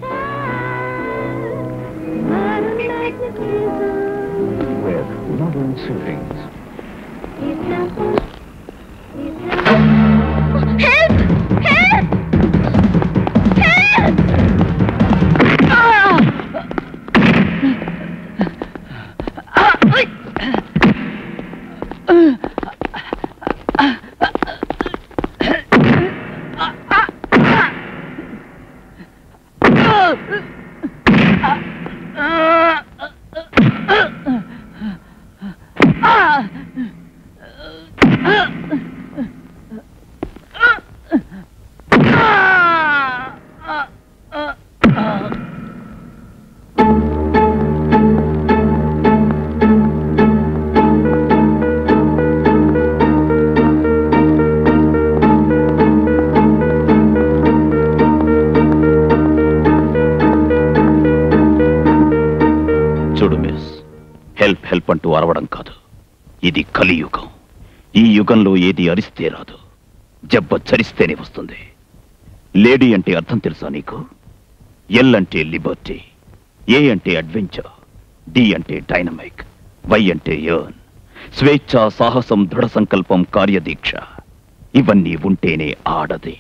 S6: చూడు మిస్ హెల్ప్ హెల్ప్ అంటూ అరవడం కాదు ఇది కలియుగం ఈ యుగంలో ఏది అరిస్తే రాదు జబ్బ చరిస్తేనే వస్తుంది లేడీ అంటే అర్థం తెలుసా నీకు ఎల్ అంటే లిబర్టీ ఏ అంటే అడ్వెంచర్ డి అంటే డైనమిక్ వై అంటే యర్న్ స్వేచ్ఛ సాహసం దృఢ సంకల్పం కార్యదీక్ష ఇవన్నీ ఉంటేనే ఆడది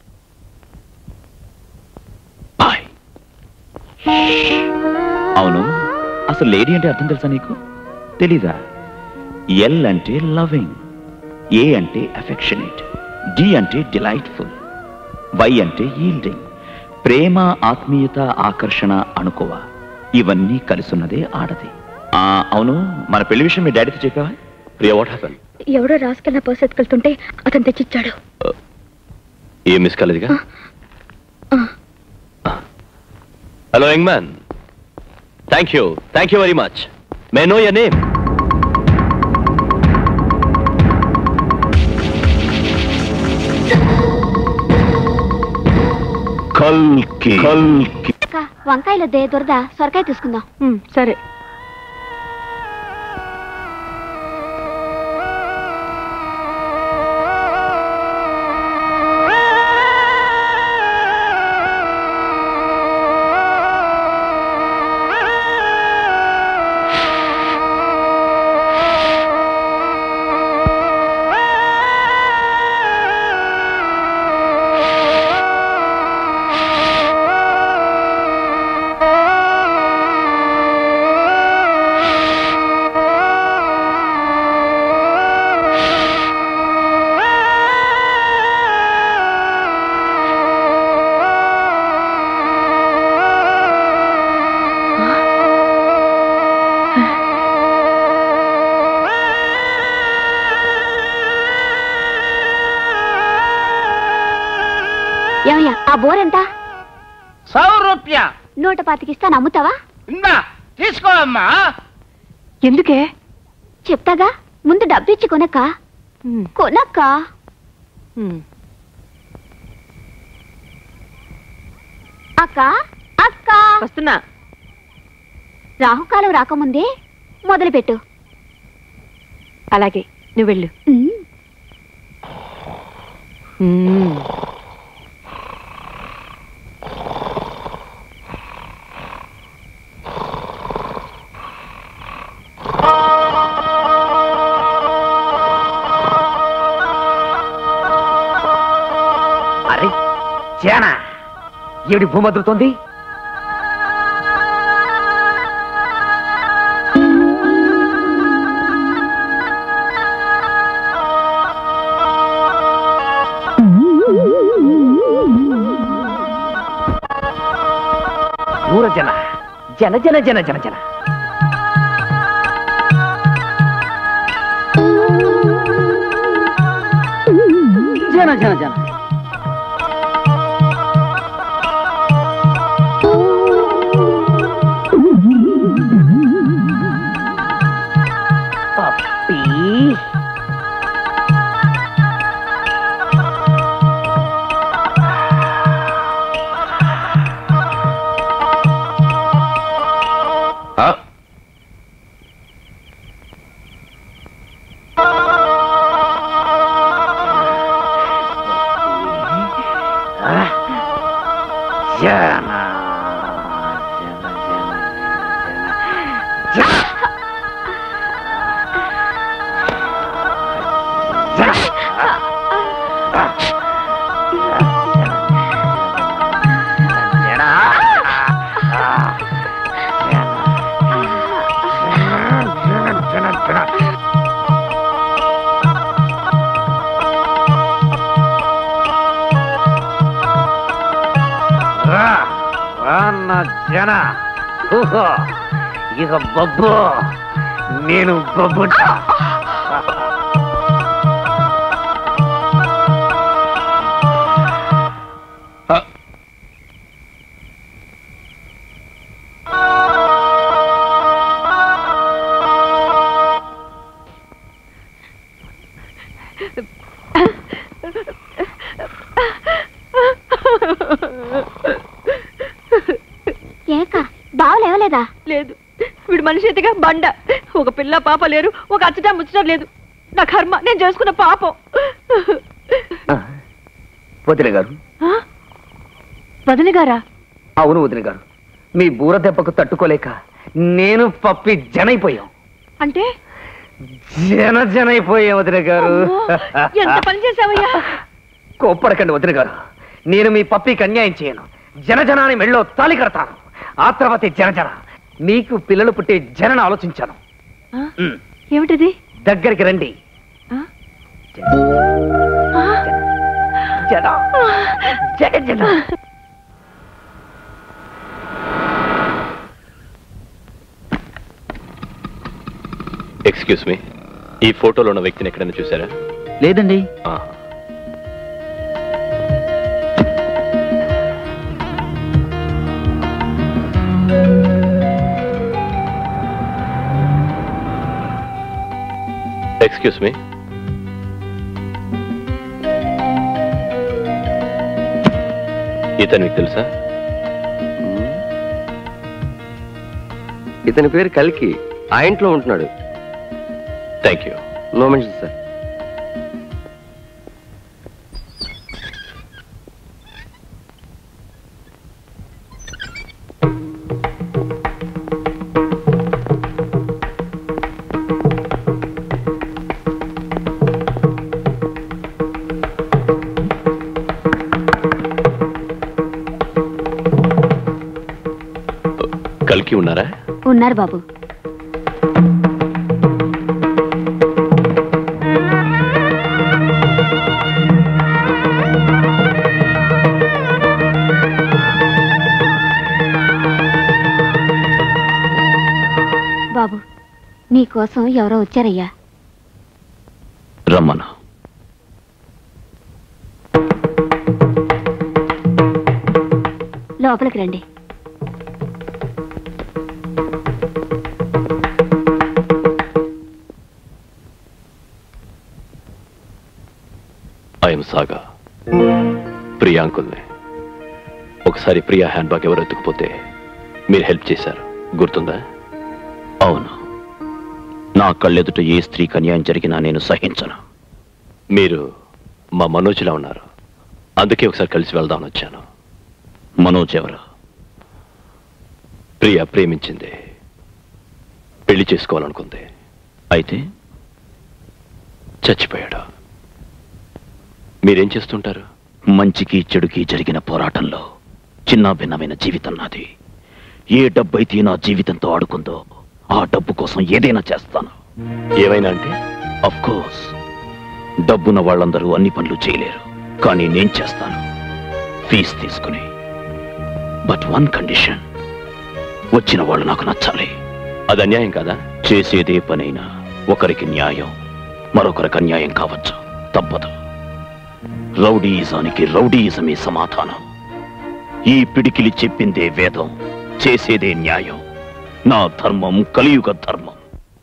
S6: బాయ్ అవును అసలు లేడీ అంటే అర్థం తెలుసా నీకు తెలీదా ఎల్ అంటే లవింగ్ ఏ అంటే అఫెక్షనేట్ డి అంటే డిలైట్ఫుల్ వై అంటే ఈల్డింగ్ ప్రేమ ఆత్మీయత ఆకర్షణ అనుకోవ ఇవన్నీ కలిసున్నదే ఆడది ఆ, అవును మన పెళ్లి విషయం మీ డాడీతో చెప్పావా ప్రియా వాట్ హ్యాపన్
S12: ఎవడో రాసుకెళ్ళ పర్స్ ఎత్తుకెళ్తుంటే అతను తెచ్చిచ్చాడు
S6: ఏ miss కాలేదుగా hello young man thank you thank you very much may know your name కల్కి కల్కి
S3: అక్క వంకాయలు దే దొరద సొరకాయ తీసుకుందాం
S2: సరే
S3: ఏమయ్యా ఆ బోర్ ఎంత
S14: సౌ రూప్య
S3: నూట పాతికిస్తాను అమ్ముతావా
S14: ఇందా తీసుకో అమ్మా
S2: ఎందుకే
S3: చెప్తాగా ముందు డబ్బు ఇచ్చి కొనక్క కొనక్క అక్క అక్క
S2: వస్తున్నా
S3: రాహుకాలం రాకముందే మొదలు పెట్టు
S2: అలాగే నువ్వు వెళ్ళు మ్మ్.
S1: అరే జానా ఏమిటి భూమద్రుతోంది ఊర జన జన జన జన జన జన
S5: జన జన జన
S1: పప్పి జన అన్న జన ఊహో, ఇక బొబ్బు నేను బొబ్బుట
S3: ఏక బావలేవలేదా
S2: లేదు వీడు మనిషి ఎత్తిగా బండ ఒక పిల్ల పాప లేరు ఒక అచ్చటా ముచ్చటం లేదు నా కర్మ నేను చేసుకున్న పాపం
S1: వదిన గారు
S2: వదిన గారా
S1: అవును వదిన గారు మీ బూర దెబ్బకు తట్టుకోలేక నేను పప్పి జనైపోయాం
S2: అంటే
S1: జన జనైపోయాం వదిన గారు
S2: ఎంత పని చేసావయ్యా
S1: కోప్పడకండి వదిన గారు నేను మీ పప్పికి అన్యాయం చేయను జనజనాన్ని మెళ్ళో తాలి కడతాను ఆ తర్వాత జనజన మీకు పిల్లలు పుట్టే జనను ఆలోచించాను
S2: ఆ?
S1: ఉమ్,
S2: ఏమిటిది
S1: దగ్గరికి రండి
S2: ఆ?
S1: జన జన జన
S6: ఎక్స్క్యూస్ మీ ఈ ఫోటోలో ఉన్న వ్యక్తిని ఎక్కడైనా చూసారా
S5: లేదండి
S6: ఆ. ఎక్స్క్యూస్ మీ ఇతను మీకు తెలుసా
S9: ఇతని పేరు కల్కి ఆ ఇంట్లో ఉంటున్నాడు
S6: thank you
S9: no mention sir
S6: కల్కి ఉన్నారా
S3: ఉన్నారు బాబు బాబు నీ కోసం ఎవరో వచ్చారయ్యా
S4: రమ్మను
S3: లోపలికి రండి
S6: ఐఎమ్ సాగా ప్రియా అంకుల్ని ఒకసారి ప్రియా హ్యాండ్ బ్యాగ్ ఎవరు ఎత్తుకుపోతే మీరు హెల్ప్ చేశారు గుర్తుందా
S4: అవును నా కళ్ళెదుట ఏ స్త్రీకి అన్యాయం జరిగినా నేను సహించను
S6: మీరు మా మనోజ్లా ఉన్నారు అందుకే ఒకసారి కలిసి వెళ్దామని వచ్చాను
S4: మనోజ్ ఎవరు
S6: ప్రియా ప్రేమించింది పెళ్లి చేసుకోవాలనుకుంది
S4: అయితే
S6: చచ్చిపోయాడు మీరేం చేస్తుంటారు
S4: మంచికి చెడుకి జరిగిన పోరాటంలో చిన్న భిన్నమైన జీవితం నాది ఏ డబ్బైతే నా జీవితంతో ఆడుకుందో ఆ డబ్బు కోసం ఏదైనా చేస్తాను
S6: ఏమైనా అంటే
S4: అఫ్ కోర్స్ డబ్బున్న వాళ్ళందరూ అన్ని పనులు చేయలేరు కానీ నేను చేస్తాను ఫీజు తీసుకుని బట్ వన్ కండిషన్ వచ్చిన వాళ్ళు నాకు నచ్చాలి
S6: అది అన్యాయం కాదా
S4: చేసేదే పనైనా ఒకరికి న్యాయం మరొకరికి అన్యాయం కావచ్చు తప్పదు రౌడీయిజానికి రౌడీయిజమే సమాధానం ఈ పిడికిలి చెప్పిందే వేదం చేసేదే న్యాయం నా ధర్మం కలియుగ ధర్మం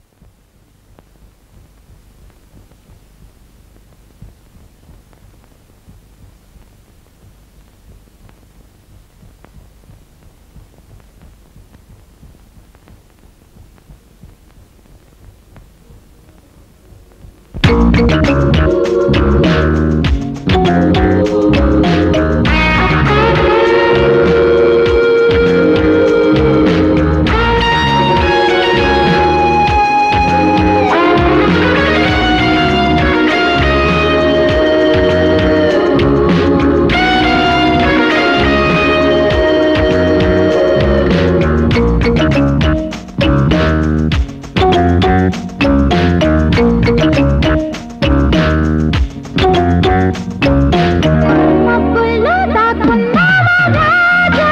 S11: మబ్బుల్లో దాక్కున్నావా రాజా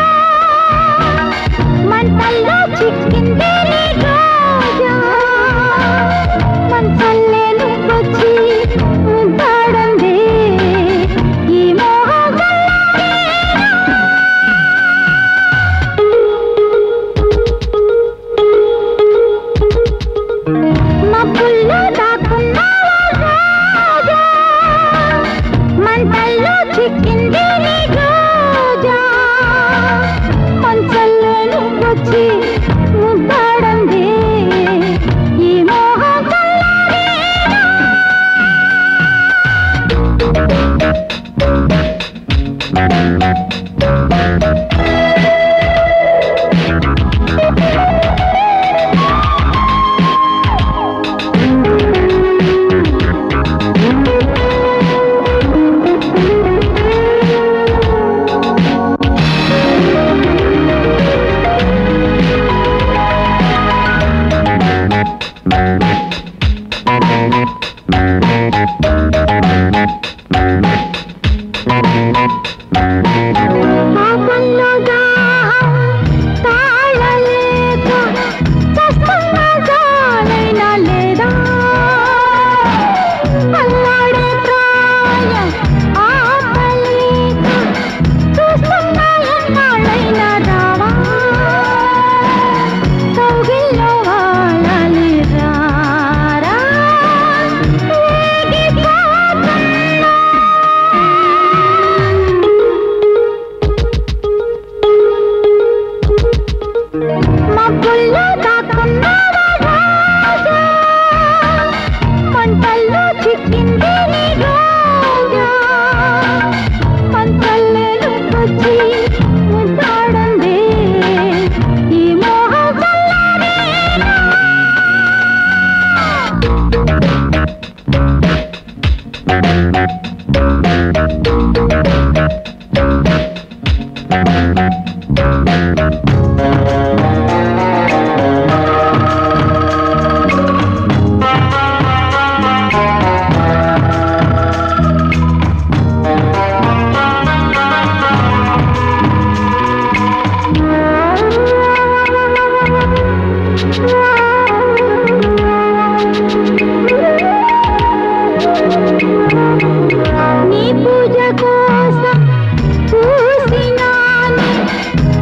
S11: మంటల్లో చిక్కిందే నీ రోజా మంచల్లే నువ్వొచ్చి ఉంటాడందే ఈ మోహం మబ్బుల్లో దాక్కున్నావా రాజా మంటల్లో చిక్కింది నీ రోజా మంచల్లో నువ్వొచ్చి ముద్దాడందే ఈ మోహం కల్లారేనా? పాపంలో దాహం తాళలేక చస్తున్న జాలైనా లేదా అల్లాడే ప్రాయం ఆపలేక చూస్తున్న ఎన్నాళ్ళైనా రావా కౌగిల్లో వాలాలి రారా మబ్బుల్లో దాక్కున్నావా రాజా మంటల్లో చిక్కింది నీ రోజా మంటల్లే నువ్వొచ్చి ముద్దాడందే ఈ మోహం చల్లారేనా? నీ పూజ కోసం పూసినాను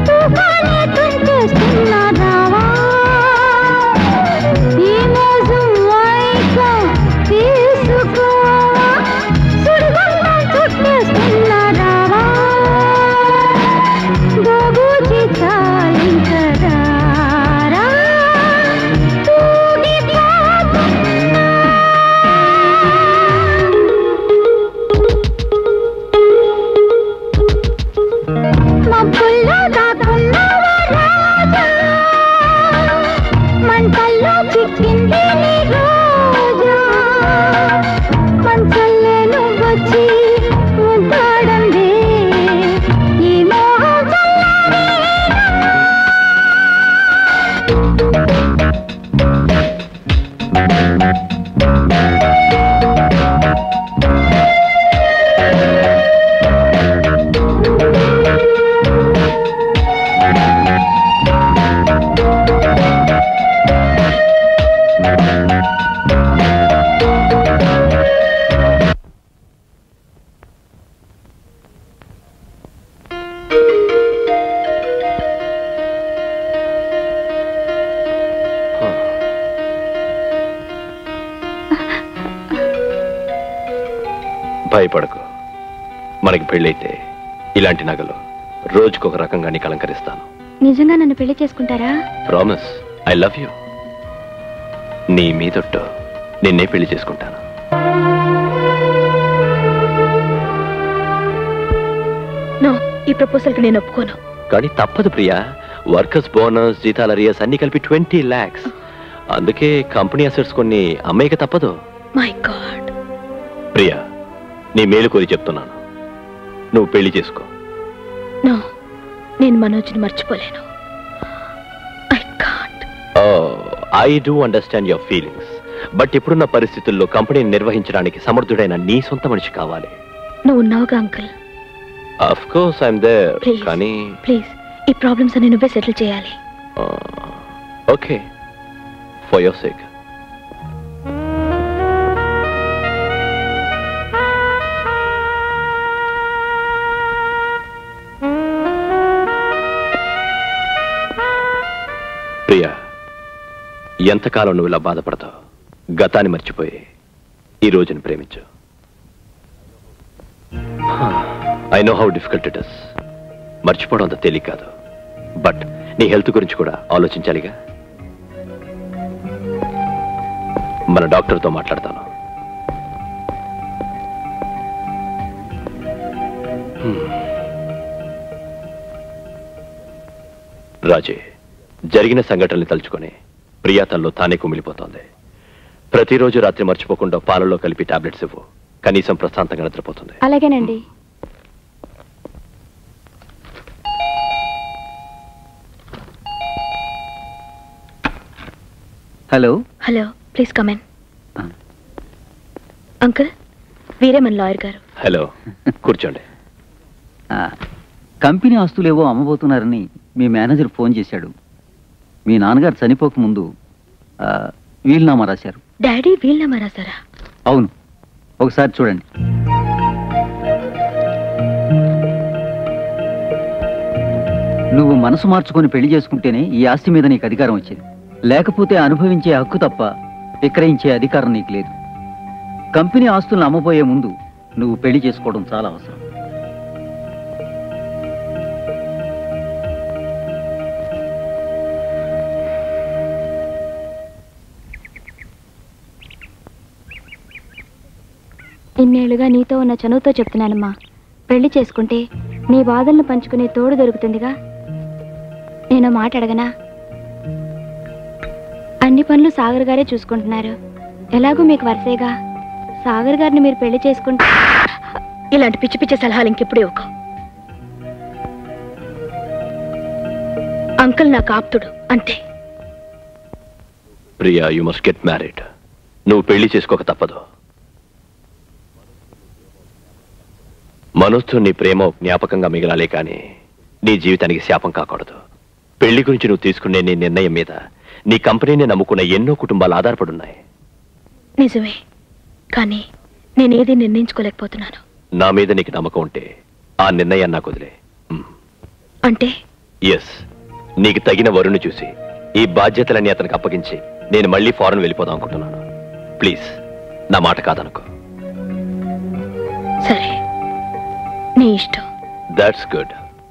S6: భయపడకు మనకి పెళ్ళైతే ఇలాంటి నగలు రోజుకొక రకంగా నీకు అలంకరిస్తాను
S12: నిజంగా నన్ను పెళ్లి చేసుకుంటారా
S6: ప్రామిస్ ఐ లవ్ యూ నీ మీదొట్టు నిన్నే పెళ్లి చేసుకుంటాను
S12: నో ఈ ప్రపోజల్ కి నేను ఒప్పుకోను
S6: కానీ తప్పదు ప్రియా వర్కర్స్ బోనస్ జీతాల అరియర్స్ అన్ని కలిపి ట్వంటీ ల్యాక్స్ అందుకే కంపెనీ అసెట్స్ కొన్ని అమ్మేయక తప్పదు
S12: మై గాడ్
S6: ప్రియా నీ మేలు కోరి చెప్తున్నాను నువ్వు పెళ్లి చేసుకో
S12: నో నేను మనోజ్ని మర్చిపోలేను
S6: I do understand your feelings but ఇప్పుడున్న పరిస్థితుల్లో కంపెనీని నిర్వహించడానికి సమర్థుడైన నీ సొంత మనిషి కావాలి
S12: నువ్వు ఉన్నావుగా uncle
S6: of course I'm there
S12: Please.
S6: కానీ
S12: ప్లీజ్ ఈ ప్రాబ్లమ్స్ అన్ని నువ్వే సెటిల్ చేయాలి
S6: okay for your sake Priya ఎంతకాలం నువ్వు ఇలా బాధపడతావు గతాన్ని మర్చిపోయి ఈ రోజుని ప్రేమించు I know how difficult it is మర్చిపోవడం అంత తేలిక కాదు బట్ నీ హెల్త్ గురించి కూడా ఆలోచించాలిగా మన డాక్టర్తో మాట్లాడతాను Hmm. రాజే జరిగిన సంఘటనల్ని తలుచుకొని ప్రియా తనలో తానే కుమిలిపోతోంది ప్రతిరోజు రాత్రి మర్చిపోకుండా పాలలో కలిపి టాబ్లెట్స్ ఇవ్వు కనీసం ప్రశాంతంగా నిద్రపోతుంది
S12: అలాగేనండి
S5: hello
S12: hello please come in uncle వీరే మన లాయర్ గారు
S6: హలో కూర్చోండి
S5: ఆ, కంపెనీ ఆస్తులు ఏవో అమ్మబోతున్నారని మీ మేనేజర్ ఫోన్ చేశాడు మీ నాన్నగారు చనిపోక ముందు ఆ, వీలునామా రాశారు
S12: డాడీ వీళ్ళ రాసారా
S5: అవును ఒకసారి చూడండి నువ్వు మనసు మార్చుకొని పెళ్లి చేసుకుంటేనే ఈ ఆస్తి మీద నీకు అధికారం వచ్చేది లేకపోతే అనుభవించే హక్కు తప్ప విక్రయించే అధికారం నీకు లేదు కంపెనీ ఆస్తులను అమ్మబోయే ముందు నువ్వు పెళ్లి చేసుకోవడం చాలా అవసరం
S12: ఇన్నేళ్లుగా నీతో ఉన్న చనువుతో చెప్తున్నానమ్మా పెళ్లి చేసుకుంటే నీ బాధలను పంచుకునే తోడు దొరుకుతుందిగా నేను మాట అడగనా అన్ని పనులు సాగర్ గారే చూసుకుంటున్నారు ఎలాగూ మీకు వరుసేగా సాగర్ గారిని మీరు పెళ్లి చేసుకుంటే ఇలాంటి పిచ్చి పిచ్చి సలహాలు ఇంకెప్పుడు ఇవ్వకు అంకుల్ నాకు ఆప్తుడు అంతే
S6: Priya you must get married నువ్వు పెళ్లి చేసుకోక తప్పదు మనోజ్తో నీ ప్రేమ ఒక జ్ఞాపకంగా మిగలాలే కానీ నీ జీవితానికి శాపం కాకూడదు పెళ్లి గురించి నువ్వు తీసుకునే నీ నిర్ణయం మీద నీ కంపెనీని నమ్ముకున్న ఎన్నో కుటుంబాలు ఆధారపడున్నాయి
S12: నిజమే కానీ నేనేది నిర్ణయించుకోలేకపోతున్నాను
S6: నా మీద నీకు నమ్మకం ఉంటే ఆ నిర్ణయాన్ని నాకు వదిలే
S12: అంటే
S6: ఎస్ నీకు తగిన వరుణ్ణి చూసి ఈ బాధ్యతలన్నీ అతనికి అప్పగించి నేను మళ్ళీ ఫారెన్ వెళ్ళిపోదాం అనుకుంటున్నాను ప్లీజ్ నా మాట కాదనుకో
S12: సరే నీ ఇష్టం
S6: దాట్స్ గుడ్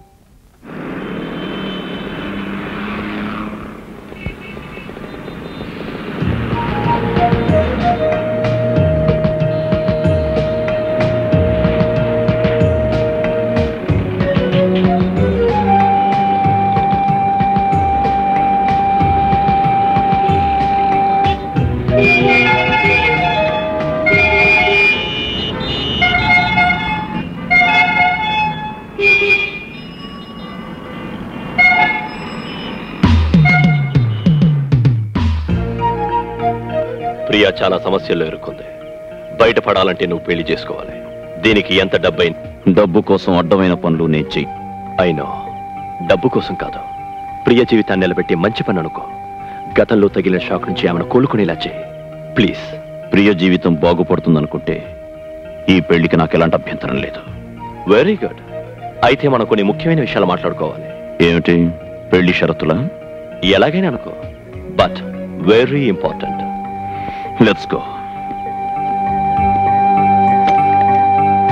S6: ప్రియా చాలా సమస్యల్లో ఇరుక్కుంది బయటపడాలంటే నువ్వు పెళ్లి చేసుకోవాలి దీనికి ఎంత డబ్బైన డబ్బు కోసం అడ్డమైన పనులు నేను చెయ్యి అయినో డబ్బు కోసం కాదు ప్రియ జీవితాన్ని నిలబెట్టి మంచి పని అనుకో గతంలో తగిలిన షాక్ నుంచి ఆమెను కోలుకునేలా చేయి ప్లీజ్ ప్రియ జీవితం బాగుపడుతుందనుకుంటే ఈ పెళ్లికి నాకు ఎలాంటి అభ్యంతరం లేదు వెరీ గుడ్ అయితే మనం కొన్ని ముఖ్యమైన విషయాలు మాట్లాడుకోవాలి ఏమిటి పెళ్లి షరతులా ఎలాగైనా అనుకో but very important let's go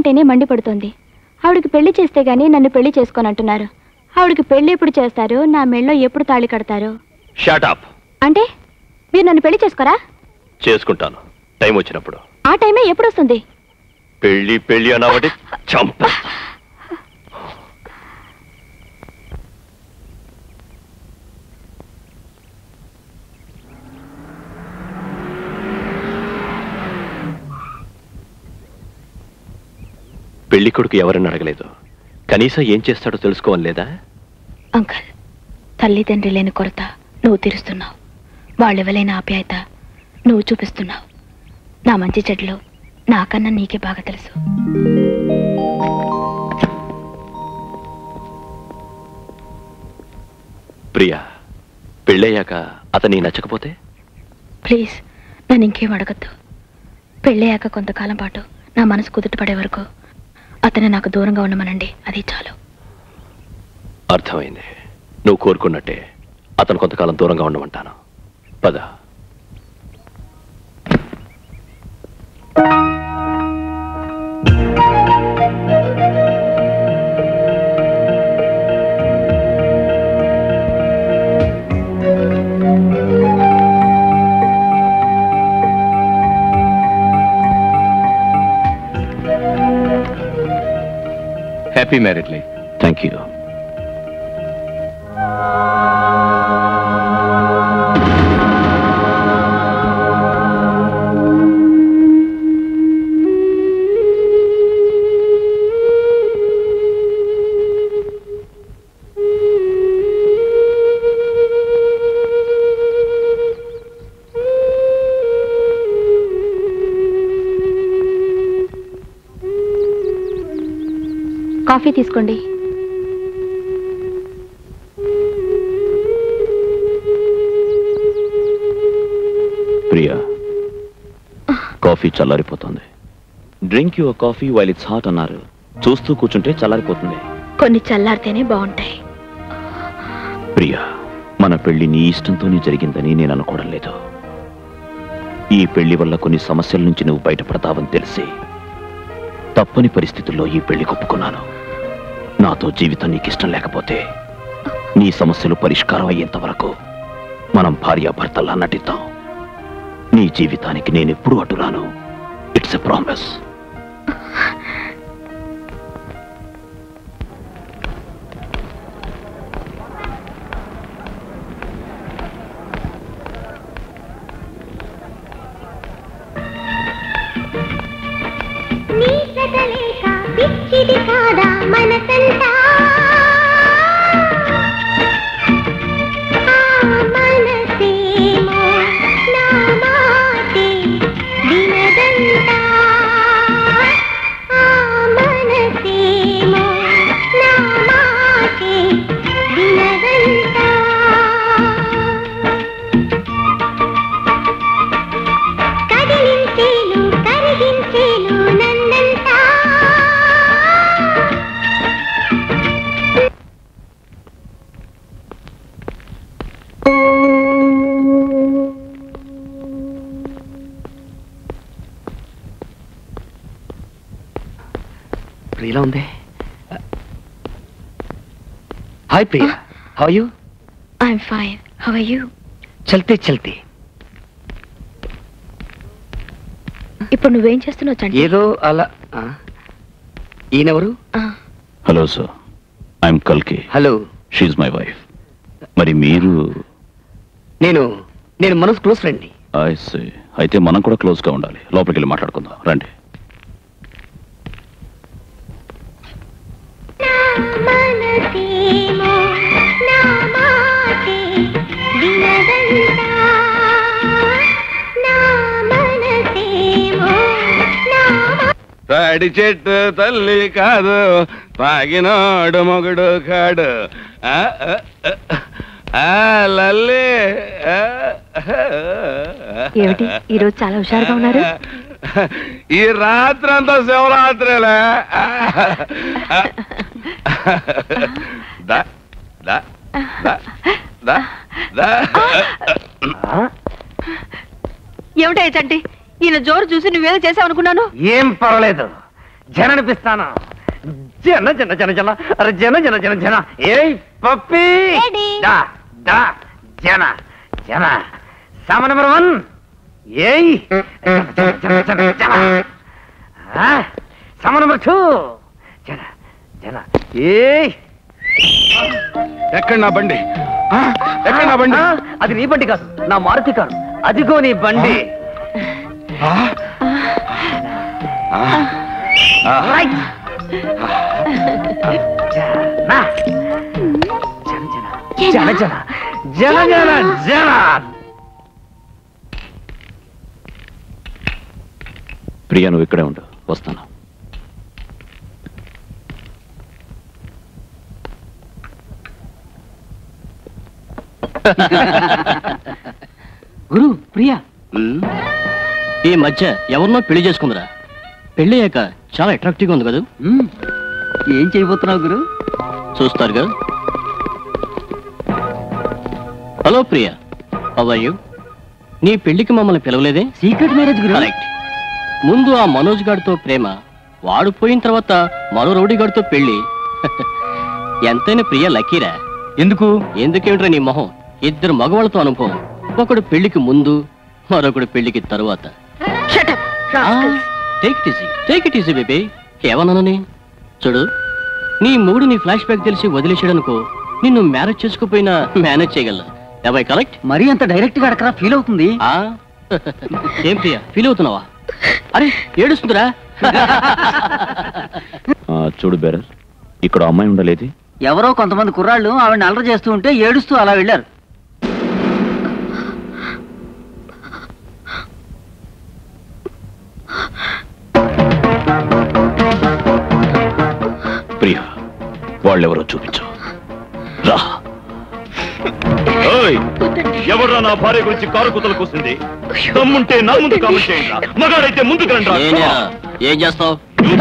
S3: అంటేనే మండిపడుతోంది ఆవిడకి పెళ్లి చేస్తే గానీ నన్ను పెళ్లి చేసుకోనంటున్నారు ఆవిడకి పెళ్లి ఎప్పుడు చేస్తారు నా మెళ్ళో ఎప్పుడు తాళి కడతారు
S6: షాటప్
S3: అంటే మీరు నన్ను పెళ్లి చేసుకోరా
S6: చేసుకుంటాను టైం వచ్చినప్పుడు
S3: ఆ టైమే ఎప్పుడు వస్తుంది
S6: పెళ్లి పెళ్లి అన్నవాటి చంప పెళ్లి కొడుకు ఎవరని అడగలేదు కనీసం ఏం చేస్తాడో తెలుసుకోవాలి లేదా
S12: అంకల్ తల్లిదండ్రి లేని కొరత నువ్వు తీరుస్తున్నావు వాళ్ళు ఇవ్వలేని ఆప్యాయత నువ్వు చూపిస్తున్నావు నా మంచి చెడ్లు నాకన్నా నీకే బాగా తెలుసు
S6: ప్రియా పెళ్ళయ్యాక అతని నచ్చకపోతే
S12: ప్లీజ్ నన్ను ఇంకేం అడగద్దు పెళ్ళయ్యాక కొంతకాలం పాటు నా మనసు కుదుట పడే వరకు అతను నాకు దూరంగా ఉండమనండి అది చాలు
S6: అర్థమైంది నువ్వు కోరుకున్నట్టే అతను కొంతకాలం దూరంగా ఉండమంటాను పద
S9: happy marriage life
S6: thank you
S3: coffee తీసుకోండి
S4: ప్రియా కాఫీ చల్లారిపోతుంది drink your coffee while it's hot అన్నారు చూస్తూ కూర్చుంటే చల్లారిపోతుంది
S12: కొన్ని చల్లారితేనే బాగుంటాయి
S4: ప్రియా మన పెళ్లి నీ ఇష్టంతోనే జరిగిందని నేను అనుకోవడం లేదు ఈ పెళ్లి వల్ల కొన్ని సమస్యల నుంచి నువ్వు బయటపడతావని తెలిసి తప్పని పరిస్థితుల్లో ఈ పెళ్లి ఒప్పుకున్నాను నాతో జీవితం నీకు ఇష్టం లేకపోతే నీ సమస్యలు పరిష్కారం అయ్యేంత వరకు మనం భార్యాభర్తల్లా నటిద్దాం నీ జీవితానికి నేను ఎప్పుడు అడ్డురాను ఇట్స్ ఎ ప్రామిస్
S11: నీ కదలేక పిచ్చిది కాదా మనసంతా ఆ మనసేమో నా మాటే వినదంతా ఆ మనసేమో నా మాటే వినదంతా కదిలించేను కరిగించేను నన్నంతా
S1: ప్రియలా ఉంది hi Priya how you
S12: I'm fine how are you
S1: చల్తే చల్తే
S12: ఇప్పుడు నువ్వేం చేస్తున్నావు చంటి
S1: ఏదో అలా ఆ. ఈయనెవరు
S4: హలో సార్ ఐఎమ్ కల్కి
S1: హలో
S4: షీజ్ మై వైఫ్ మరి మీరు
S1: నేను నేను మనసు క్లోజ్ ఫ్రెండ్ని
S4: I see. అయితే మనం కూడా క్లోజ్ గా ఉండాలి లోపలికి వెళ్ళి మాట్లాడుకుందాం రండి
S11: మనసేమో నా మాటే వినదంతా నా మనసేమో నా
S10: తాడి చెట్టు తల్లి కాదు తాగినాడు మొగుడు కాడు ఆ, ఆ, ఆ, ఆ, లల్లి ఆ,
S2: ఏమిటి ఈరోజు చాలా హుషారుగా ఉన్నారు
S10: ఈ రాత్రి అంతా శివరాత్రిలే దా, దా, దా, దా, దా.
S2: ఏమిటా చంటి ఈయన జోరు చూసి నువ్వేదో చేసావు అనుకున్నాను
S1: ఏం పర్వాలేదు జననిపిస్తాను జన జన జన జన అరే జన జన జన జన ఏయ్ పప్పి దా దా జన జన సామ నెంబర్ వన్ ఏయ్ జన జన జన జన ఆ, సామ నెంబర్ టూ జన జన ఏయ్
S10: ఎక్కడ నా బండి ఆ, ఎక్కడ నా బండి
S1: ఆ, అది నీ బండి కాదు నా మారుతి కారు అదిగో నీ బండి
S10: ఆ? ఆ. ఆ.
S1: రైట్ జన జన జన జన జన జన జన
S4: ప్రియా నువ్వు ఇక్కడే ఉండు వస్తాను
S5: గురు ప్రియా
S15: ఈ మధ్య ఎవరినో పెళ్లి చేసుకుందిరా పెళ్లి అయ్యాక చాలా అట్రాక్టివ్ గా ఉంది కదా
S5: ఏం చేయబోతున్నావు గురు
S15: చూస్తారుగా హలో ప్రియా అవ్వయ్యూ నీ పెళ్లికి మమ్మల్ని పిలవలేదే
S5: సీక్రెట్ మ్యారేజ్ గురు
S15: కరెక్ట్ ముందు ఆ మనోజ్ గారితో ప్రేమ వాడు పోయిన తర్వాత మరో రౌడీ గారితో పెళ్లి ఎంతైనా ప్రియ లక్కీరా
S5: ఎందుకు
S15: ఎందుకేమిట్రా నీ మొహం ఇద్దరు మగవాళ్ళతో అనుభవం ఒకడు పెళ్లికి ముందు మరొకడు పెళ్లికి తరువాత take it easy take it easy baby ఏమన్నానని చూడు నీ మూడు నీ ఫ్లాష్ బ్యాక్ తెలిసి వదిలేసాడనుకో నిన్ను మ్యారేజ్ చేసుకోపోయినా మేనేజ్ చేయగలరు అబ్బాయి కరెక్ట్
S5: మరీ అంత డైరెక్ట్ గా అడగరా ఫీల్ అవుతుంది
S15: ఆ? ఏం ప్రియా ఫీల్ అవుతున్నావా అరే ఏడుస్తుందిరా
S4: ఆ, చూడు బేరర్ ఇక్కడ అమ్మాయి ఉండలేదు
S5: ఎవరో కొంతమంది కుర్రాళ్ళు ఆవిడని అల్లరి చేస్తూ ఉంటే ఏడుస్తూ అలా వెళ్ళారు
S4: ప్రియా వాళ్ళెవరో చూపించు రా ఓయ్ ఎవడ్రా నా భార్య గురించి కారు కుతలు కూసింది దమ్ముంటే నా ముందు కామెంట్ చేయండి మగాడైతే ముందుకు రండి
S15: ఏం చేయాలా? ఏం చేస్తావు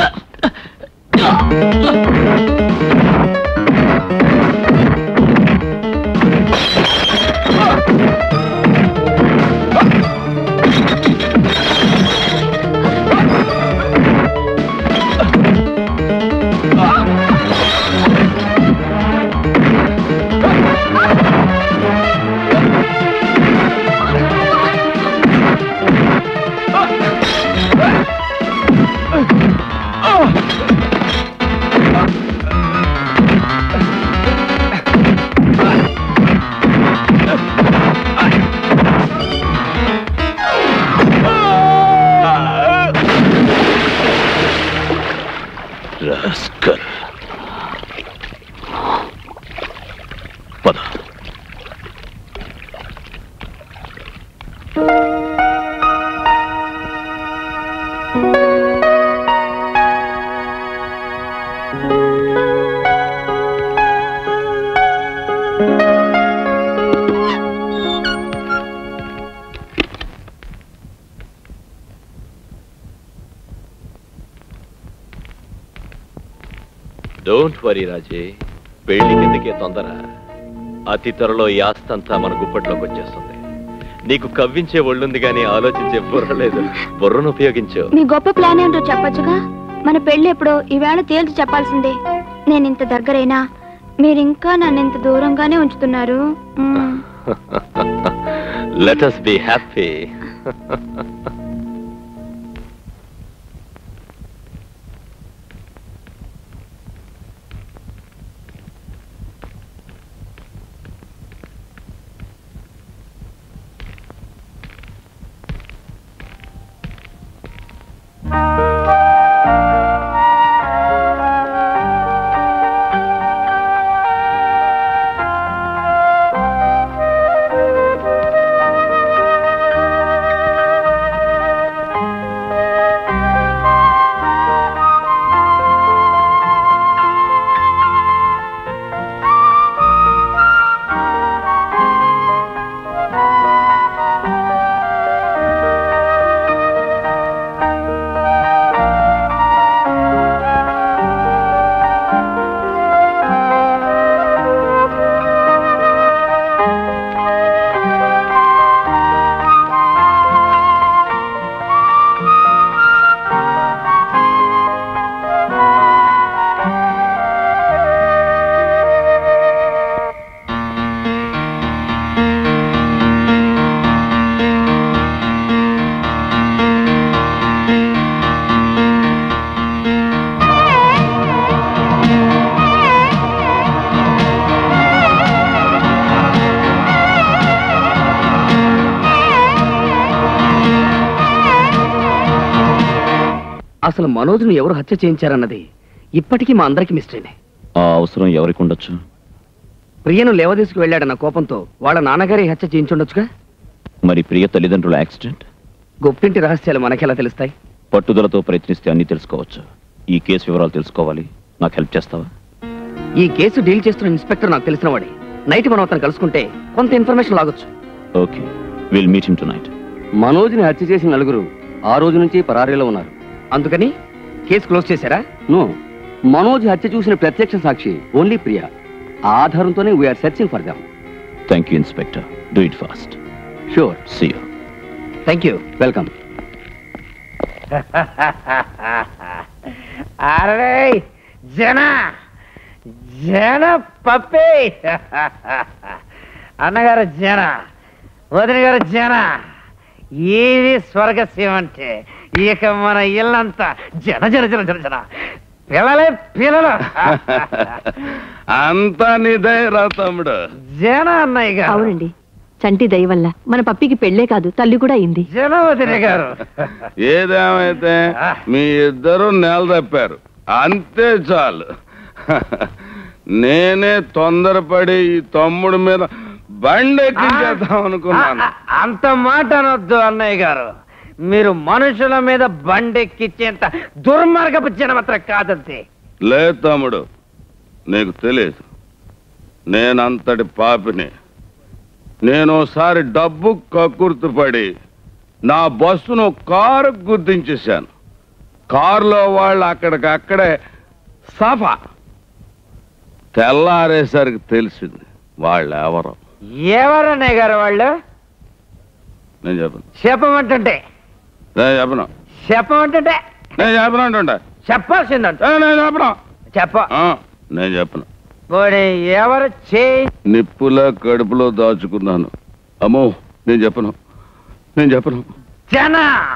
S4: రాస్కల్ పద డోంట్ వరీ రాజే పెళ్లి కిందకే తొందర అతి త్వరలో ఈ ఆస్తంతా మన గుప్పట్లోకి వచ్చేస్తుంది నీకు కవ్వించే ఒళ్ళుంది కానీ ఆలోచించే బుర్ర లేదు బుర్రను ఉపయోగించు
S16: మీ గొప్ప ప్లాన్ ఏంటో చెప్పొచ్చుగా మన పెళ్లి ఎప్పుడో ఈవేళ తేల్చి చెప్పాల్సిందే నేను ఇంత దగ్గరైనా మీరు ఇంకా నన్ను ఇంత దూరంగానే ఉంచుతున్నారు మ్మ్.
S4: లెట్ అస్ బి హ్యాపీ
S1: అసలు మనోజ్ను ఎవరు హత్య చేయించారన్నది ఇప్పటికీ మా అందరికి మిస్టరీనే
S4: ఆ అవసరం ఎవరికి ఉండొచ్చు
S1: ప్రియను లేవదీసుకు వెళ్ళాడన్న కోపంతో వాళ్ళ నాన్నగారి హత్య చేయించుండొచ్చుగా
S4: మరి ప్రియ తల్లిదండ్రుల యాక్సిడెంట్
S1: గొప్పింటి రహస్యాలు మనకెలా తెలుస్తాయి
S4: పట్టుదలతో ప్రయత్నిస్తే అన్ని తెలుసుకోవచ్చు ఈ కేసు వివరాలు తెలుసుకోవాలి నాకు హెల్ప్ చేస్తావా
S1: ఈ కేసు డీల్ చేస్తున్న ఇన్స్పెక్టర్ నాకు తెలిసిన వాడే నైట్ మనం అతను కలుసుకుంటే కొంత ఇన్ఫర్మేషన్ లాగొచ్చు
S4: okay will meet him tonight
S9: మనోజ్ని హత్య చేసిన నలుగురు ఆ రోజు నుంచి పరారీలో ఉన్నారు
S1: అందుకని కేసు క్లోజ్ చేశారా
S9: నో మనోజ్ హత్య చూసిన ప్రత్యక్ష సాక్షి ఓన్లీ ప్రియా ఆ ఆధారంతోనే we're searching for them
S4: thank you inspector do it fast
S9: sure
S4: see you
S1: thank you
S9: welcome
S14: అరే జన జన పప్పే అన్నగారు జన వదిన గారు జన ఏది స్వర్గసీమ అంటే ఇక మన ఇల్లంతా జన జన జన జన జన పిల్లలే పిల్లలు
S10: అంతా నీదే రా తమ్ముడు
S14: జన అన్నయ్య గారు
S2: అవునండి చంటి దయ వల్ల మన పప్పికి పెళ్ళే కాదు తల్లి కూడా అయింది
S14: జన వదిన గారు
S10: ఏదేమైతే మీ ఇద్దరు నేల తప్పారు అంతే చాలు నేనే తొందరపడి ఈ తమ్ముడి మీద బండి ఎక్కించేద్దాం అనుకున్నాను
S14: అంత మాట అనొద్దు అన్నయ్య గారు మీరు మనుషుల మీద బండెక్కిచ్చేంత దుర్మార్గపు జనమాత్రం కాదంతే
S10: లేదు తమ్ముడు నీకు తెలియదు నేనంతటి పాపిని నేను ఒకసారి డబ్బు కక్కుర్తిపడి నా బస్సును కారు గుర్తించేశాను కారులో వాళ్ళు అక్కడికక్కడే సఫా తెల్లారేసరికి తెలిసింది వాళ్ళు ఎవరో
S14: ఎవరన్నయ్య గారు వాళ్ళు
S10: నేను చెప్పను
S14: చెప్పమంటుంటే
S10: నేను చెప్పను
S14: చెప్పమంటుంటే
S10: నేను చెప్పను అంటుండే
S14: చెప్పాల్సిందంట
S10: నేను చెప్పను
S14: చెప్ప
S10: ఆ, నేను చెప్పను
S14: పోనీ ఎవరు చేయి
S10: నిప్పుల కడుపులో దాచుకున్నాను అమ్మో నేను చెప్పను నేను చెప్పను
S14: జన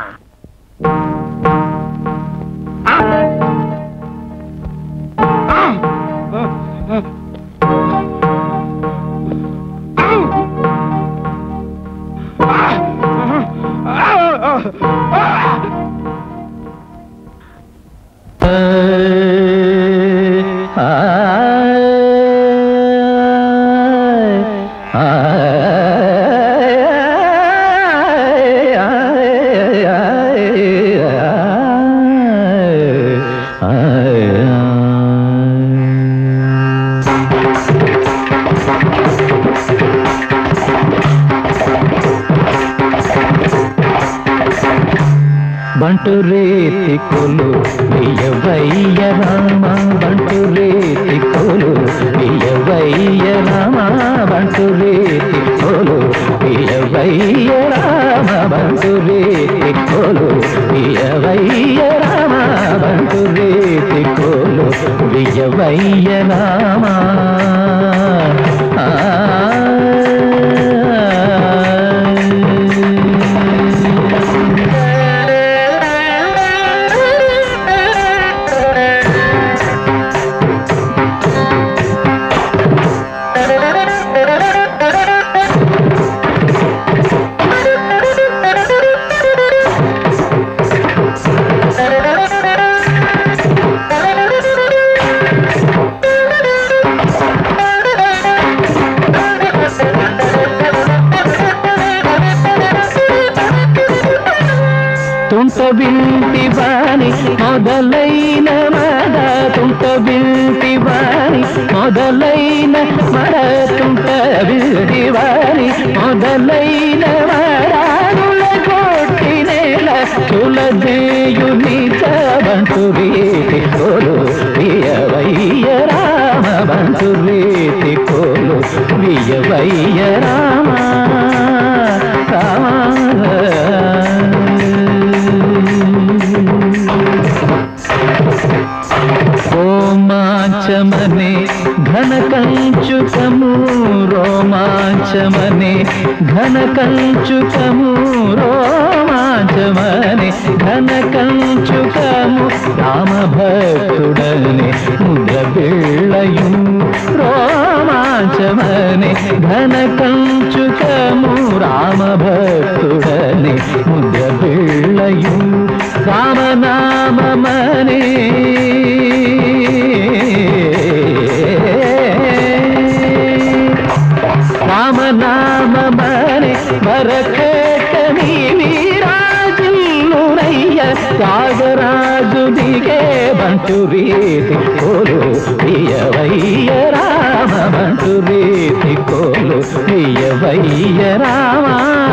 S13: బంటు రేతి కొలు వియవయ్య రామ బంటు రేతి కొలు వియవయ్య రామ బంటు రేతి కొలు వియవయ్య రామ బంటు రేతి కొలు వియవయ్య రామ బంటు రేతి కొలు వియవయ్య రామ తుంట బింటి వాణి మొదలైన మడ తుంట బింటి వాణి మొదలైన మడ తుంట బింటి వాణి మొదలైన మడానుల కొట్టి నేల చులదేయుని బంటు రీతి కోలు వియవయ్య రామ బంటు రీతి కోలు వియవయ్య రామ రోమాంచమనే ఘన కంచుకము రోమాంచమనే ఘన కంచుకము రోమాంచమనే ఘన కంచుకము రామభక్తుడనే ముద్ర బిళ్ళయు రోమాంచమనే ఘన కంచుకము రామభక్తుడనే ముద్ర బిళ్ళయు రామనామమ బంటే బంటు రీతి కోలు ఇయవయ్య రామ బంటు రీతి కోలు ఇయవయ్య రామ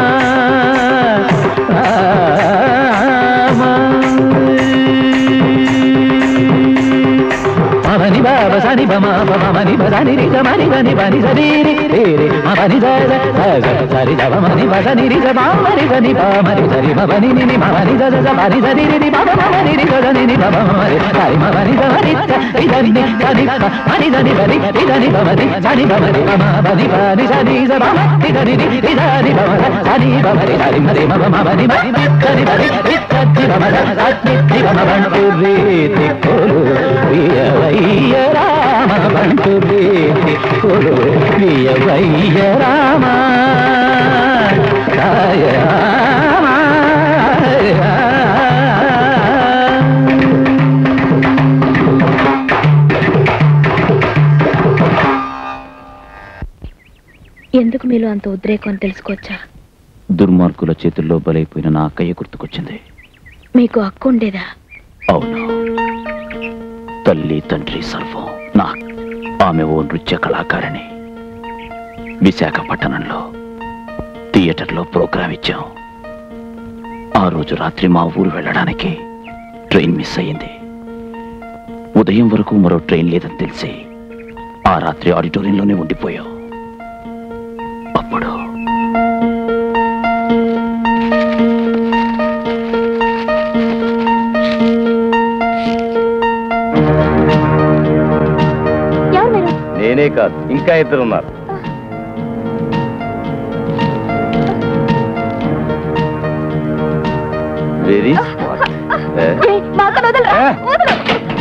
S13: మని బాబ సని బమ బమ మని బదని రి మని దని బని సని రి రి రి మని స స స సరి దవ మని బదని రి బ మని సని బ మని సరి మ బని ని ని మ మని స స మని సరి రి రి బ బ మని రి స ని ని బ బ మని సరి మ మని స మని స రి దని ని సని బ మని దని బని రి దని బ మని సని బ మని బ మ బని బ ని సని స బ రి దని ని రి దని బ మ సని బ మని సరి మ రి మ బ మ బని బ సని బ రి రి సని బ మ సని రి బ మ బంటు రి తి కోలు ప్రియవయ్య రామ బంటు రి తి కోలు ప్రియవయ్య రామ రాయ రామ
S12: ఎందుకు మీలో అంత ఉద్రేకం అని తెలుసుకోవచ్చా
S4: దుర్మార్గుల చేతుల్లో బలైపోయిన నా అక్కయ్య గుర్తుకొచ్చింది
S12: మీకు హక్కు ఉండేదా
S4: అవును తల్లి తండ్రి సర్వం నా ఆమె ఓ నృత్య కళాకారిణి విశాఖపట్టణంలో థియేటర్లో ప్రోగ్రాం ఇచ్చాం ఆ రోజు రాత్రి మా ఊరు వెళ్ళడానికి ట్రైన్ మిస్ అయ్యింది ఉదయం వరకు మరో ట్రైన్ లేదని తెలిసి ఆ రాత్రి ఆడిటోరియంలోనే ఉండిపోయాం అప్పుడు
S16: ఎవరు మీరు
S9: నేనే కాదు ఇంకా ఇద్దరు ఉన్నారు వెరీ స్మార్ట్
S16: ఏయ్, మా అక్కను వదలరా. వదలు.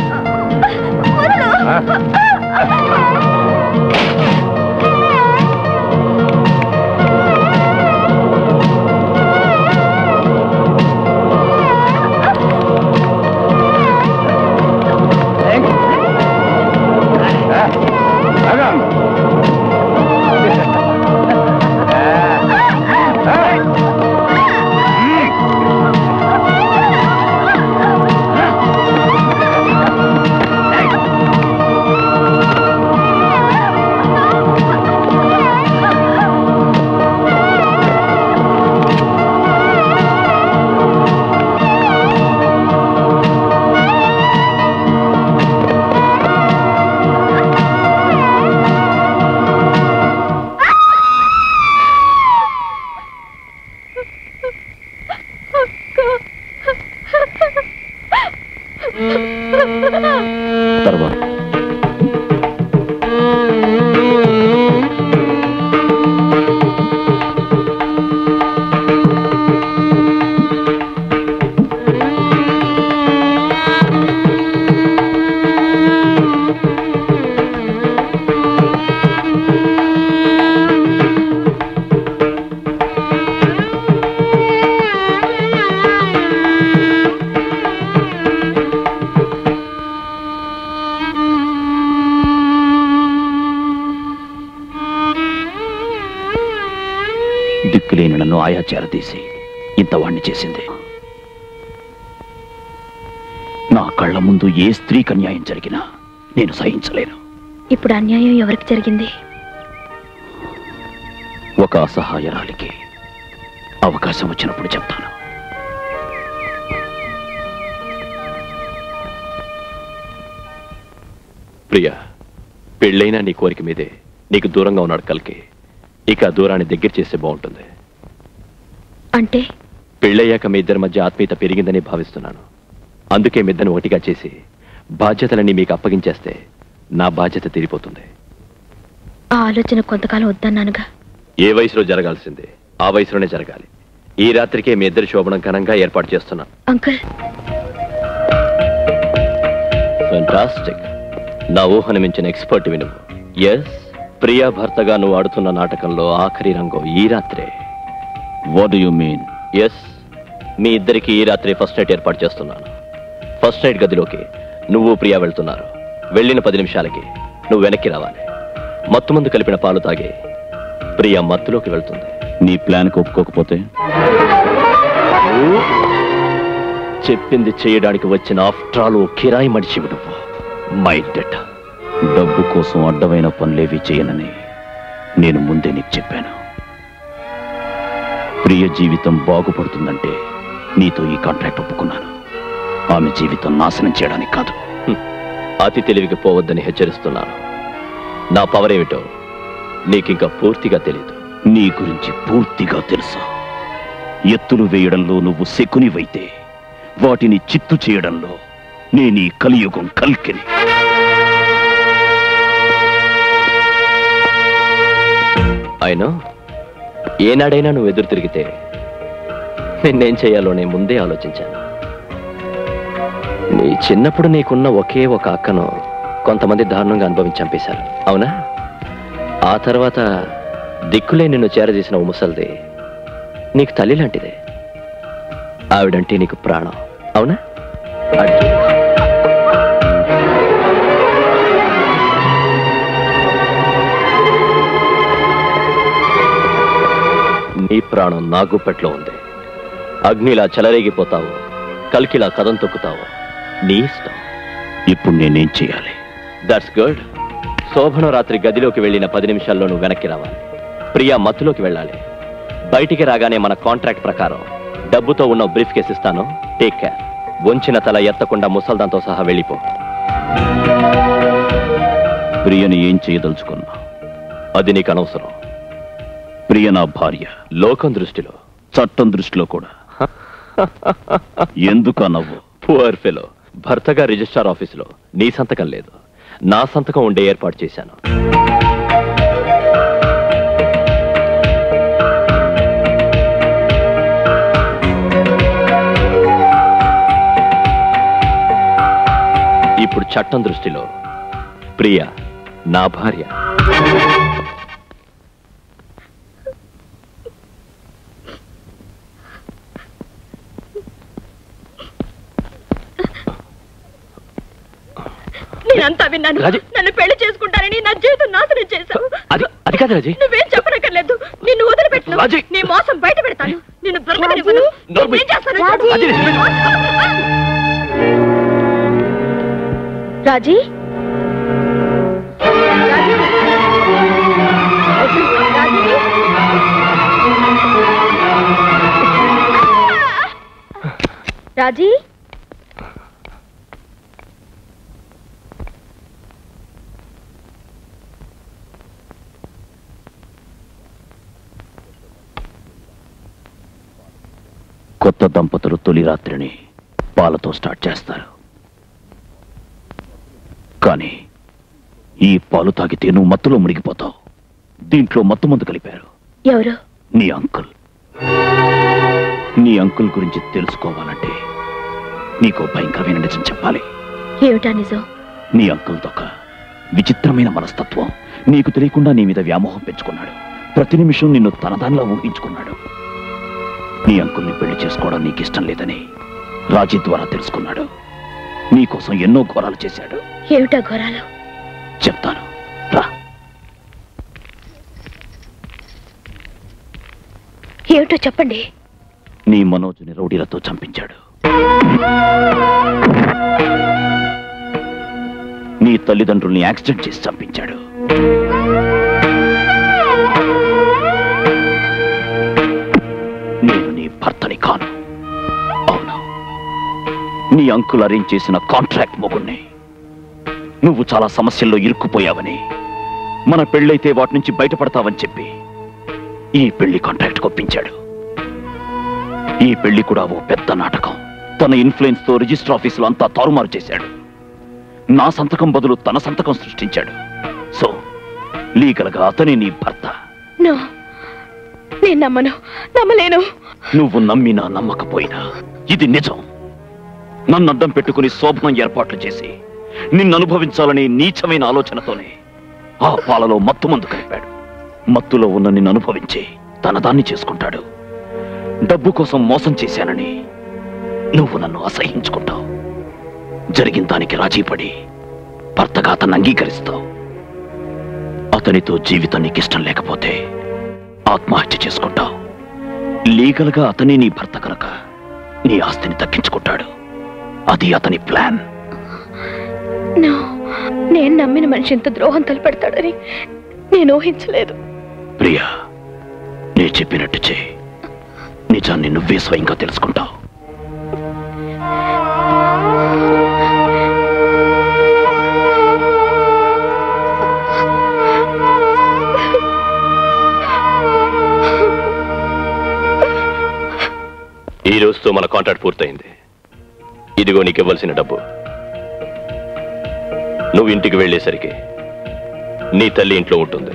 S4: తర్వాత దిక్కులేని నన్ను ఆయా చేరదీసి ఇంత వాణ్ణి చేసింది నా కళ్ళ ముందు ఏ స్త్రీకి అన్యాయం జరిగినా నేను సహించలేను
S12: ఇప్పుడు అన్యాయం ఎవరికి జరిగింది
S4: ఒక అసహాయరాలికి అవకాశం వచ్చినప్పుడు చెప్తాను
S6: ప్రియా పెళ్ళైనా నీ కోరిక మీదే నీకు దూరంగా ఉన్నాడు కల్కి ఇక ఆ దూరాన్ని దగ్గర చేస్తే బాగుంటుంది
S12: అంటే
S6: పెళ్ళయ్యాక మీ ఇద్దరి మధ్య ఆత్మీయత పెరిగిందని భావిస్తున్నాను అందుకే మీ ఇద్దరిని ఒకటిగా చేసి బాధ్యతలన్నీ మీకు అప్పగించేస్తే నా బాధ్యత తీరిపోతుంది
S12: ఆ ఆలోచన కొంతకాలం వద్దన్నానుగా
S6: ఏ వయసులో జరగాల్సిందే ఆ వయసులోనే జరగాలి ఈ రాత్రికే మీ ఇద్దరి శోభనం ఘనంగా ఏర్పాటు చేస్తున్నాను
S12: అంకుల్
S6: ఫెంటాస్టిక్ నా ఊహను మించిన ఎక్స్పర్ట్ వినుము ఎస్ ప్రియా భర్తగా నువ్వు ఆడుతున్న నాటకంలో ఆఖరి రంగం ఈ రాత్రే వాట్ యు మీన్ ఎస్ మీ ఇద్దరికి ఈ రాత్రి ఫస్ట్ నైట్ ఏర్పాటు చేస్తున్నాను ఫస్ట్ నైట్ గదిలోకి నువ్వు ప్రియా వెళ్తున్నారు వెళ్ళిన పది నిమిషాలకి నువ్వు వెనక్కి రావాలి మత్తు మందు కలిపిన పాలు తాగి ప్రియా మత్తులోకి వెళ్తుంది
S4: నీ ప్లాన్కి ఒప్పుకోకపోతే
S6: చెప్పింది చేయడానికి వచ్చిన ఆఫ్ట్రాల్ ఓ కిరాయి మనిషివి నువ్వు మైండెడ్
S4: డబ్బు కోసం అడ్డమైన పనులేవి చేయనని నేను ముందే నీకు చెప్పాను ప్రియ జీవితం బాగుపడుతుందంటే నీతో ఈ కాంట్రాక్ట్ ఒప్పుకున్నాను ఆమె జీవితం నాశనం చేయడానికి కాదు
S6: అతి తెలివికి పోవద్దని హెచ్చరిస్తున్నాను నా పవర్ ఏమిటో నీకింకా పూర్తిగా తెలియదు
S4: నీ గురించి పూర్తిగా తెలుసు ఎత్తులు వేయడంలో నువ్వు శకునివైతే వాటిని చిత్తు చేయడంలో నేను ఈ కలియుగం కల్కిని
S6: అయినా ఏనాడైనా నువ్వు ఎదురు తిరిగితే నిన్నేం చేయాలో నేను ముందే ఆలోచించాను నీ చిన్నప్పుడు నీకున్న ఒకే ఒక అక్కను కొంతమంది దారుణంగా అనుభవించి చంపేశారు అవునా ఆ తర్వాత దిక్కులే నిన్ను చేరదీసిన ఓ ముసల్ది నీకు తల్లి లాంటిదే ఆవిడంటే నీకు ప్రాణం అవునా అడిగి నీ ప్రాణం నా గుప్పెట్లో ఉంది అగ్నిలా చెలరేగిపోతావు కల్కిలా కథం తొక్కుతావు నీ ఇష్టం
S4: ఇప్పుడు నేనేం చేయాలి
S6: దట్స్ గుడ్ శోభనం రాత్రి గదిలోకి వెళ్ళిన పది నిమిషాల్లో నువ్వు వెనక్కి రావాలి ప్రియా మత్తులోకి వెళ్ళాలి బయటికి రాగానే మన కాంట్రాక్ట్ ప్రకారం డబ్బుతో ఉన్న బ్రీఫ్ కేసు ఇస్తాను టేక్ కేర్ వంచిన తల ఎత్తకుండా ముసల్దాంతో సహా వెళ్ళిపో
S4: ప్రియని ఏం చేయదలుచుకున్నా
S6: అది నీకు అనవసరం
S4: ప్రియ నా భార్య
S6: లోకం దృష్టిలో
S4: చట్టం దృష్టిలో కూడా ఎందుకు నవ్వు
S6: పువర్ ఫెలో భర్తగా రిజిస్ట్రార్ ఆఫీసులో నీ సంతకం లేదు నా సంతకం ఉండే ఏర్పాటు చేశాను ఇప్పుడు చట్టం దృష్టిలో ప్రియ నా భార్య
S2: నేనంతా విన్నాను
S6: రాజీ.
S2: నన్ను పెళ్లి చేసుకుంటానని నా జీవితం నాశనం చేశావు
S6: అది అది కాదు రాజీ
S2: నువ్వేం చెప్పనక్కర్లేదు నిన్ను వదిలిపెట్టను
S6: రాజీ.
S2: నీ మోసం బయట పెడతాను నిన్ను బ్రతకనివ్వను
S6: నోర్మి.
S2: నేనేం చేస్తానో
S6: రాజీ.
S2: చూడు.
S12: రాజీ రాజీ? రాజీ? రాజీ
S4: కొత్త దంపతులు తొలి రాత్రిని పాలతో స్టార్ట్ చేస్తారు కానీ ఈ పాలు తాగితే నువ్వు మత్తులో మునిగిపోతావు దీంట్లో మత్తు మందు కలిపారు
S12: ఎవరు
S4: నీ అంకుల్ నీ అంకుల్ గురించి తెలుసుకోవాలంటే నీకు భయంకరమైన నిజం చెప్పాలి
S12: ఏమిటా నిజం
S4: నీ అంకుల్ ఒక విచిత్రమైన మనస్తత్వం నీకు తెలియకుండా నీ మీద వ్యామోహం పెంచుకున్నాడు ప్రతి నిమిషం నిన్ను తనదానిలా ఊహించుకున్నాడు నీ అంకుల్ని పెళ్లి చేసుకోవడం నీకు ఇష్టం లేదని రాజీ ద్వారా తెలుసుకున్నాడు నీకోసం ఎన్నో ఘోరాలు చేశాడు
S12: ఏమిటా ఘోరాలు
S4: చెప్తాను రా
S12: ఏమిటో చెప్పండి
S4: నీ మనోజుని రౌడీలతో చంపించాడు నీ తల్లిదండ్రుల్ని యాక్సిడెంట్ చేసి చంపించాడు నేను నీ భర్తని కాను అవును నీ అంకుల్ అరేంజ్ చేసిన కాంట్రాక్ట్ మొగుణ్ణి నువ్వు చాలా సమస్యల్లో ఇరుక్కుపోయావని మన పెళ్ళైతే వాటి నుంచి బయటపడతావని చెప్పి ఈ పెళ్లి కాంట్రాక్ట్ ఒప్పించాడు ఈ పెళ్లి కూడా ఓ పెద్ద నాటకం తన ఇన్ఫ్లుయెన్స్ తో రిజిస్టర్ ఆఫీసులో అంతా తారుమారు చేశాడు నా సంతకం బదులు తన సంతకం సృష్టించాడు సో లీగల్ గా అతనే నీ భర్త
S12: నో నేను నమ్మను నమ్మలేను
S4: నువ్వు నమ్మినా నమ్మకపోయినా ఇది నిజం నన్ను అడ్డం పెట్టుకుని శోభనం ఏర్పాట్లు చేసి నిన్ను అనుభవించాలనే నీచమైన ఆలోచనతోనే ఆ పాలలో మత్తు మందు కలిపాడు మత్తులో ఉన్న నిన్ను అనుభవించి తన దాన్ని చేసుకుంటాడు డబ్బు కోసం మోసం చేశానని నువ్వు నన్ను అసహించుకుంటావు జరిగిన దానికి రాజీపడి భర్తగా అతన్ని అంగీకరిస్తావు అతనితో జీవితం నీకు ఇష్టం లేకపోతే ఆత్మహత్య చేసుకుంటావు లీగల్ గా అతనే నీ భర్త కనుక నీ ఆస్తిని దక్కించుకుంటాడు అది అతని ప్లాన్
S12: నో నేను నమ్మిన మనిషి ఇంత ద్రోహం తలపెడతాడని నేను ఊహించలేదు
S4: ప్రియా నే చెప్పినట్టు చేయి నిజాన్ని నువ్వే స్వయంగా తెలుసుకుంటావు ఈ రోజుతో మన కాంట్రాక్ట్ పూర్తయింది ఇదిగో నీకు ఇవ్వాల్సిన డబ్బు నువ్వు ఇంటికి వెళ్ళేసరికి నీ తల్లి ఇంట్లో ఉంటుంది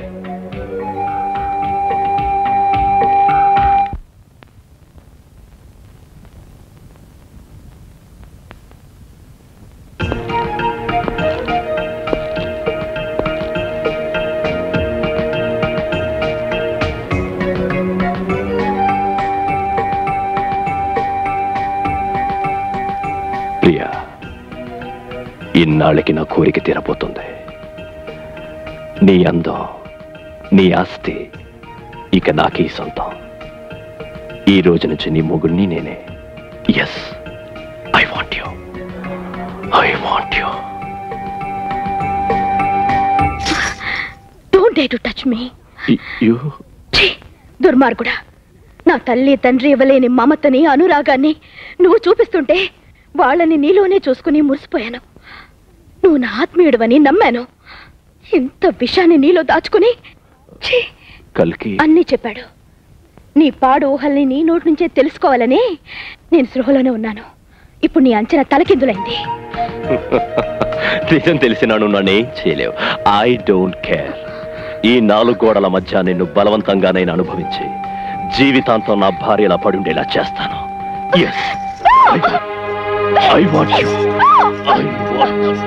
S4: ప్రియా ఇన్నాళ్ళకి నా కోరిక తీరబోతుంది నీ అందం నీ ఆస్తి ఇక నాకే సొంతం ఈ రోజు నుంచి నీ మొగుడిని నేనే yes I want you I want you
S12: don't dare to touch me
S4: you
S12: దుర్మార్గుడా నా తల్లి తండ్రి ఇవ్వలేని మమతని అనురాగాన్ని నువ్వు చూపిస్తుంటే వాళ్ళని నీలోనే చూసుకుని మురిసిపోయాను నువ్వు నా ఆత్మీయుడవని నమ్మాను ఇంత విషాన్ని నీలో దాచుకుని ఛీ,
S4: కల్కి
S12: అన్నీ చెప్పాడు నీ పాడు ఊహల్ని నీ నోటి నుంచే తెలుసుకోవాలని నేను సృహలోనే ఉన్నాను ఇప్పుడు నీ అంచనా తలకిందులైంది
S4: నిజం తెలిసినాను నన్నేం చేయలేవు ఐ డోంట్ కేర్ ఈ నాలుగు గోడల మధ్య నిన్ను బలవంతంగా నేను అనుభవించి జీవితాంతం నా భార్యలా పడుండేలా చేస్తాను yes I want you I want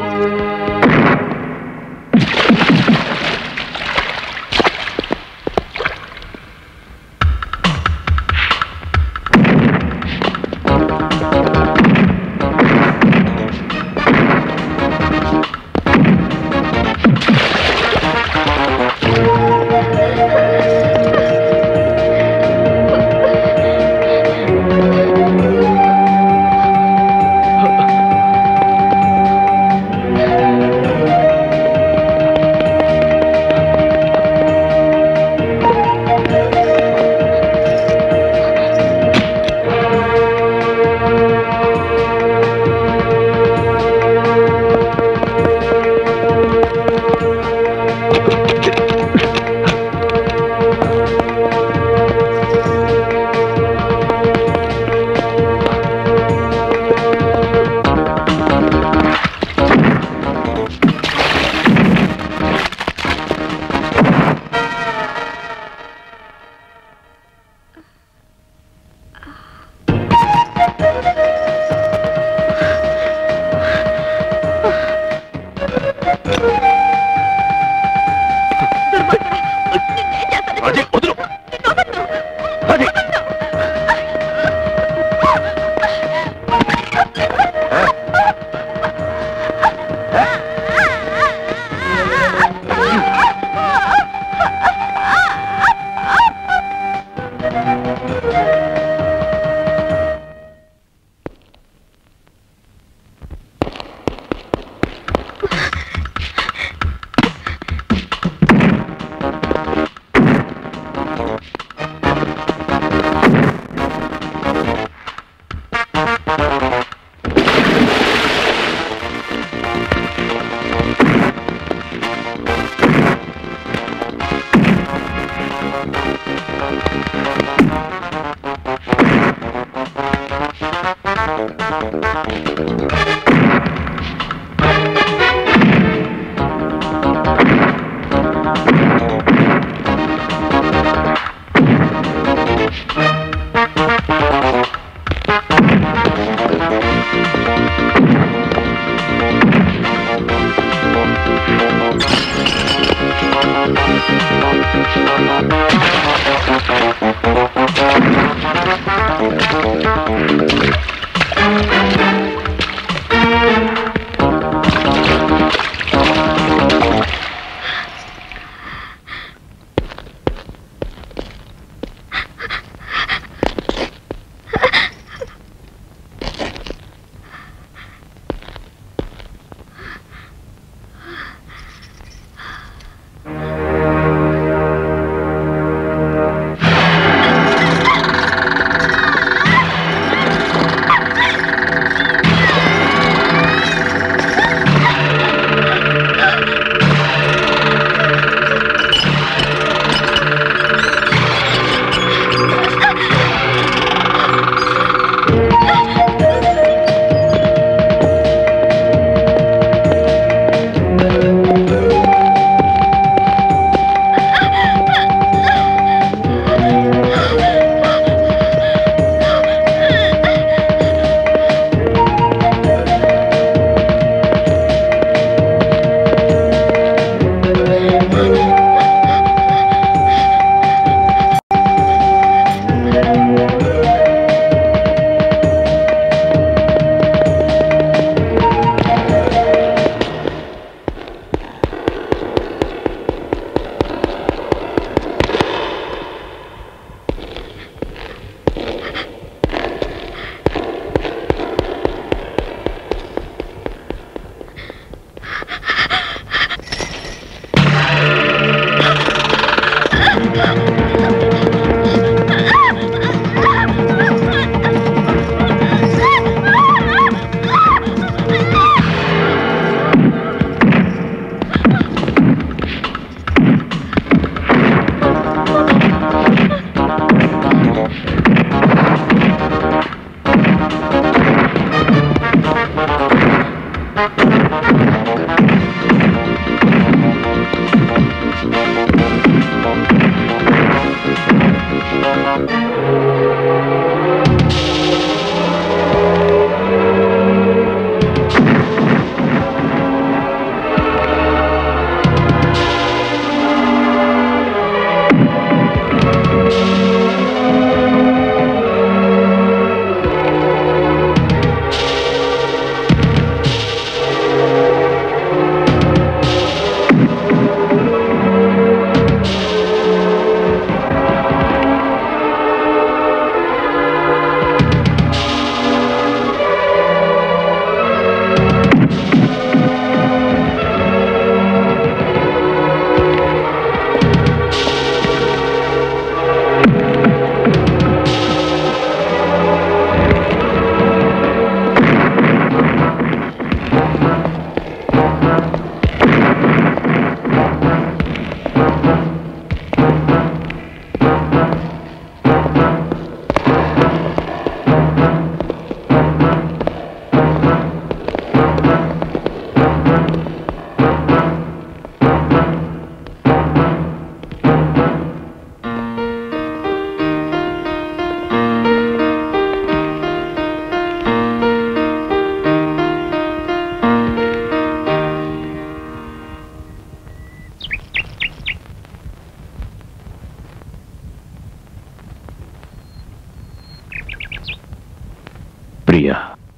S4: Priya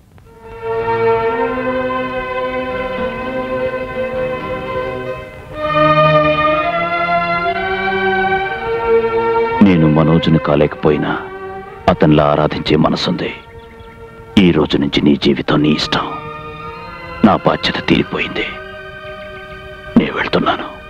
S4: నేను మనోజుని కాలేకపోయినా అతనిలా ఆరాధించే మనసుంది ఈ రోజు నుంచి నీ జీవితం నీ ఇష్టం నా బాధ్యత తీరిపోయింది నేను వెళ్తున్నాను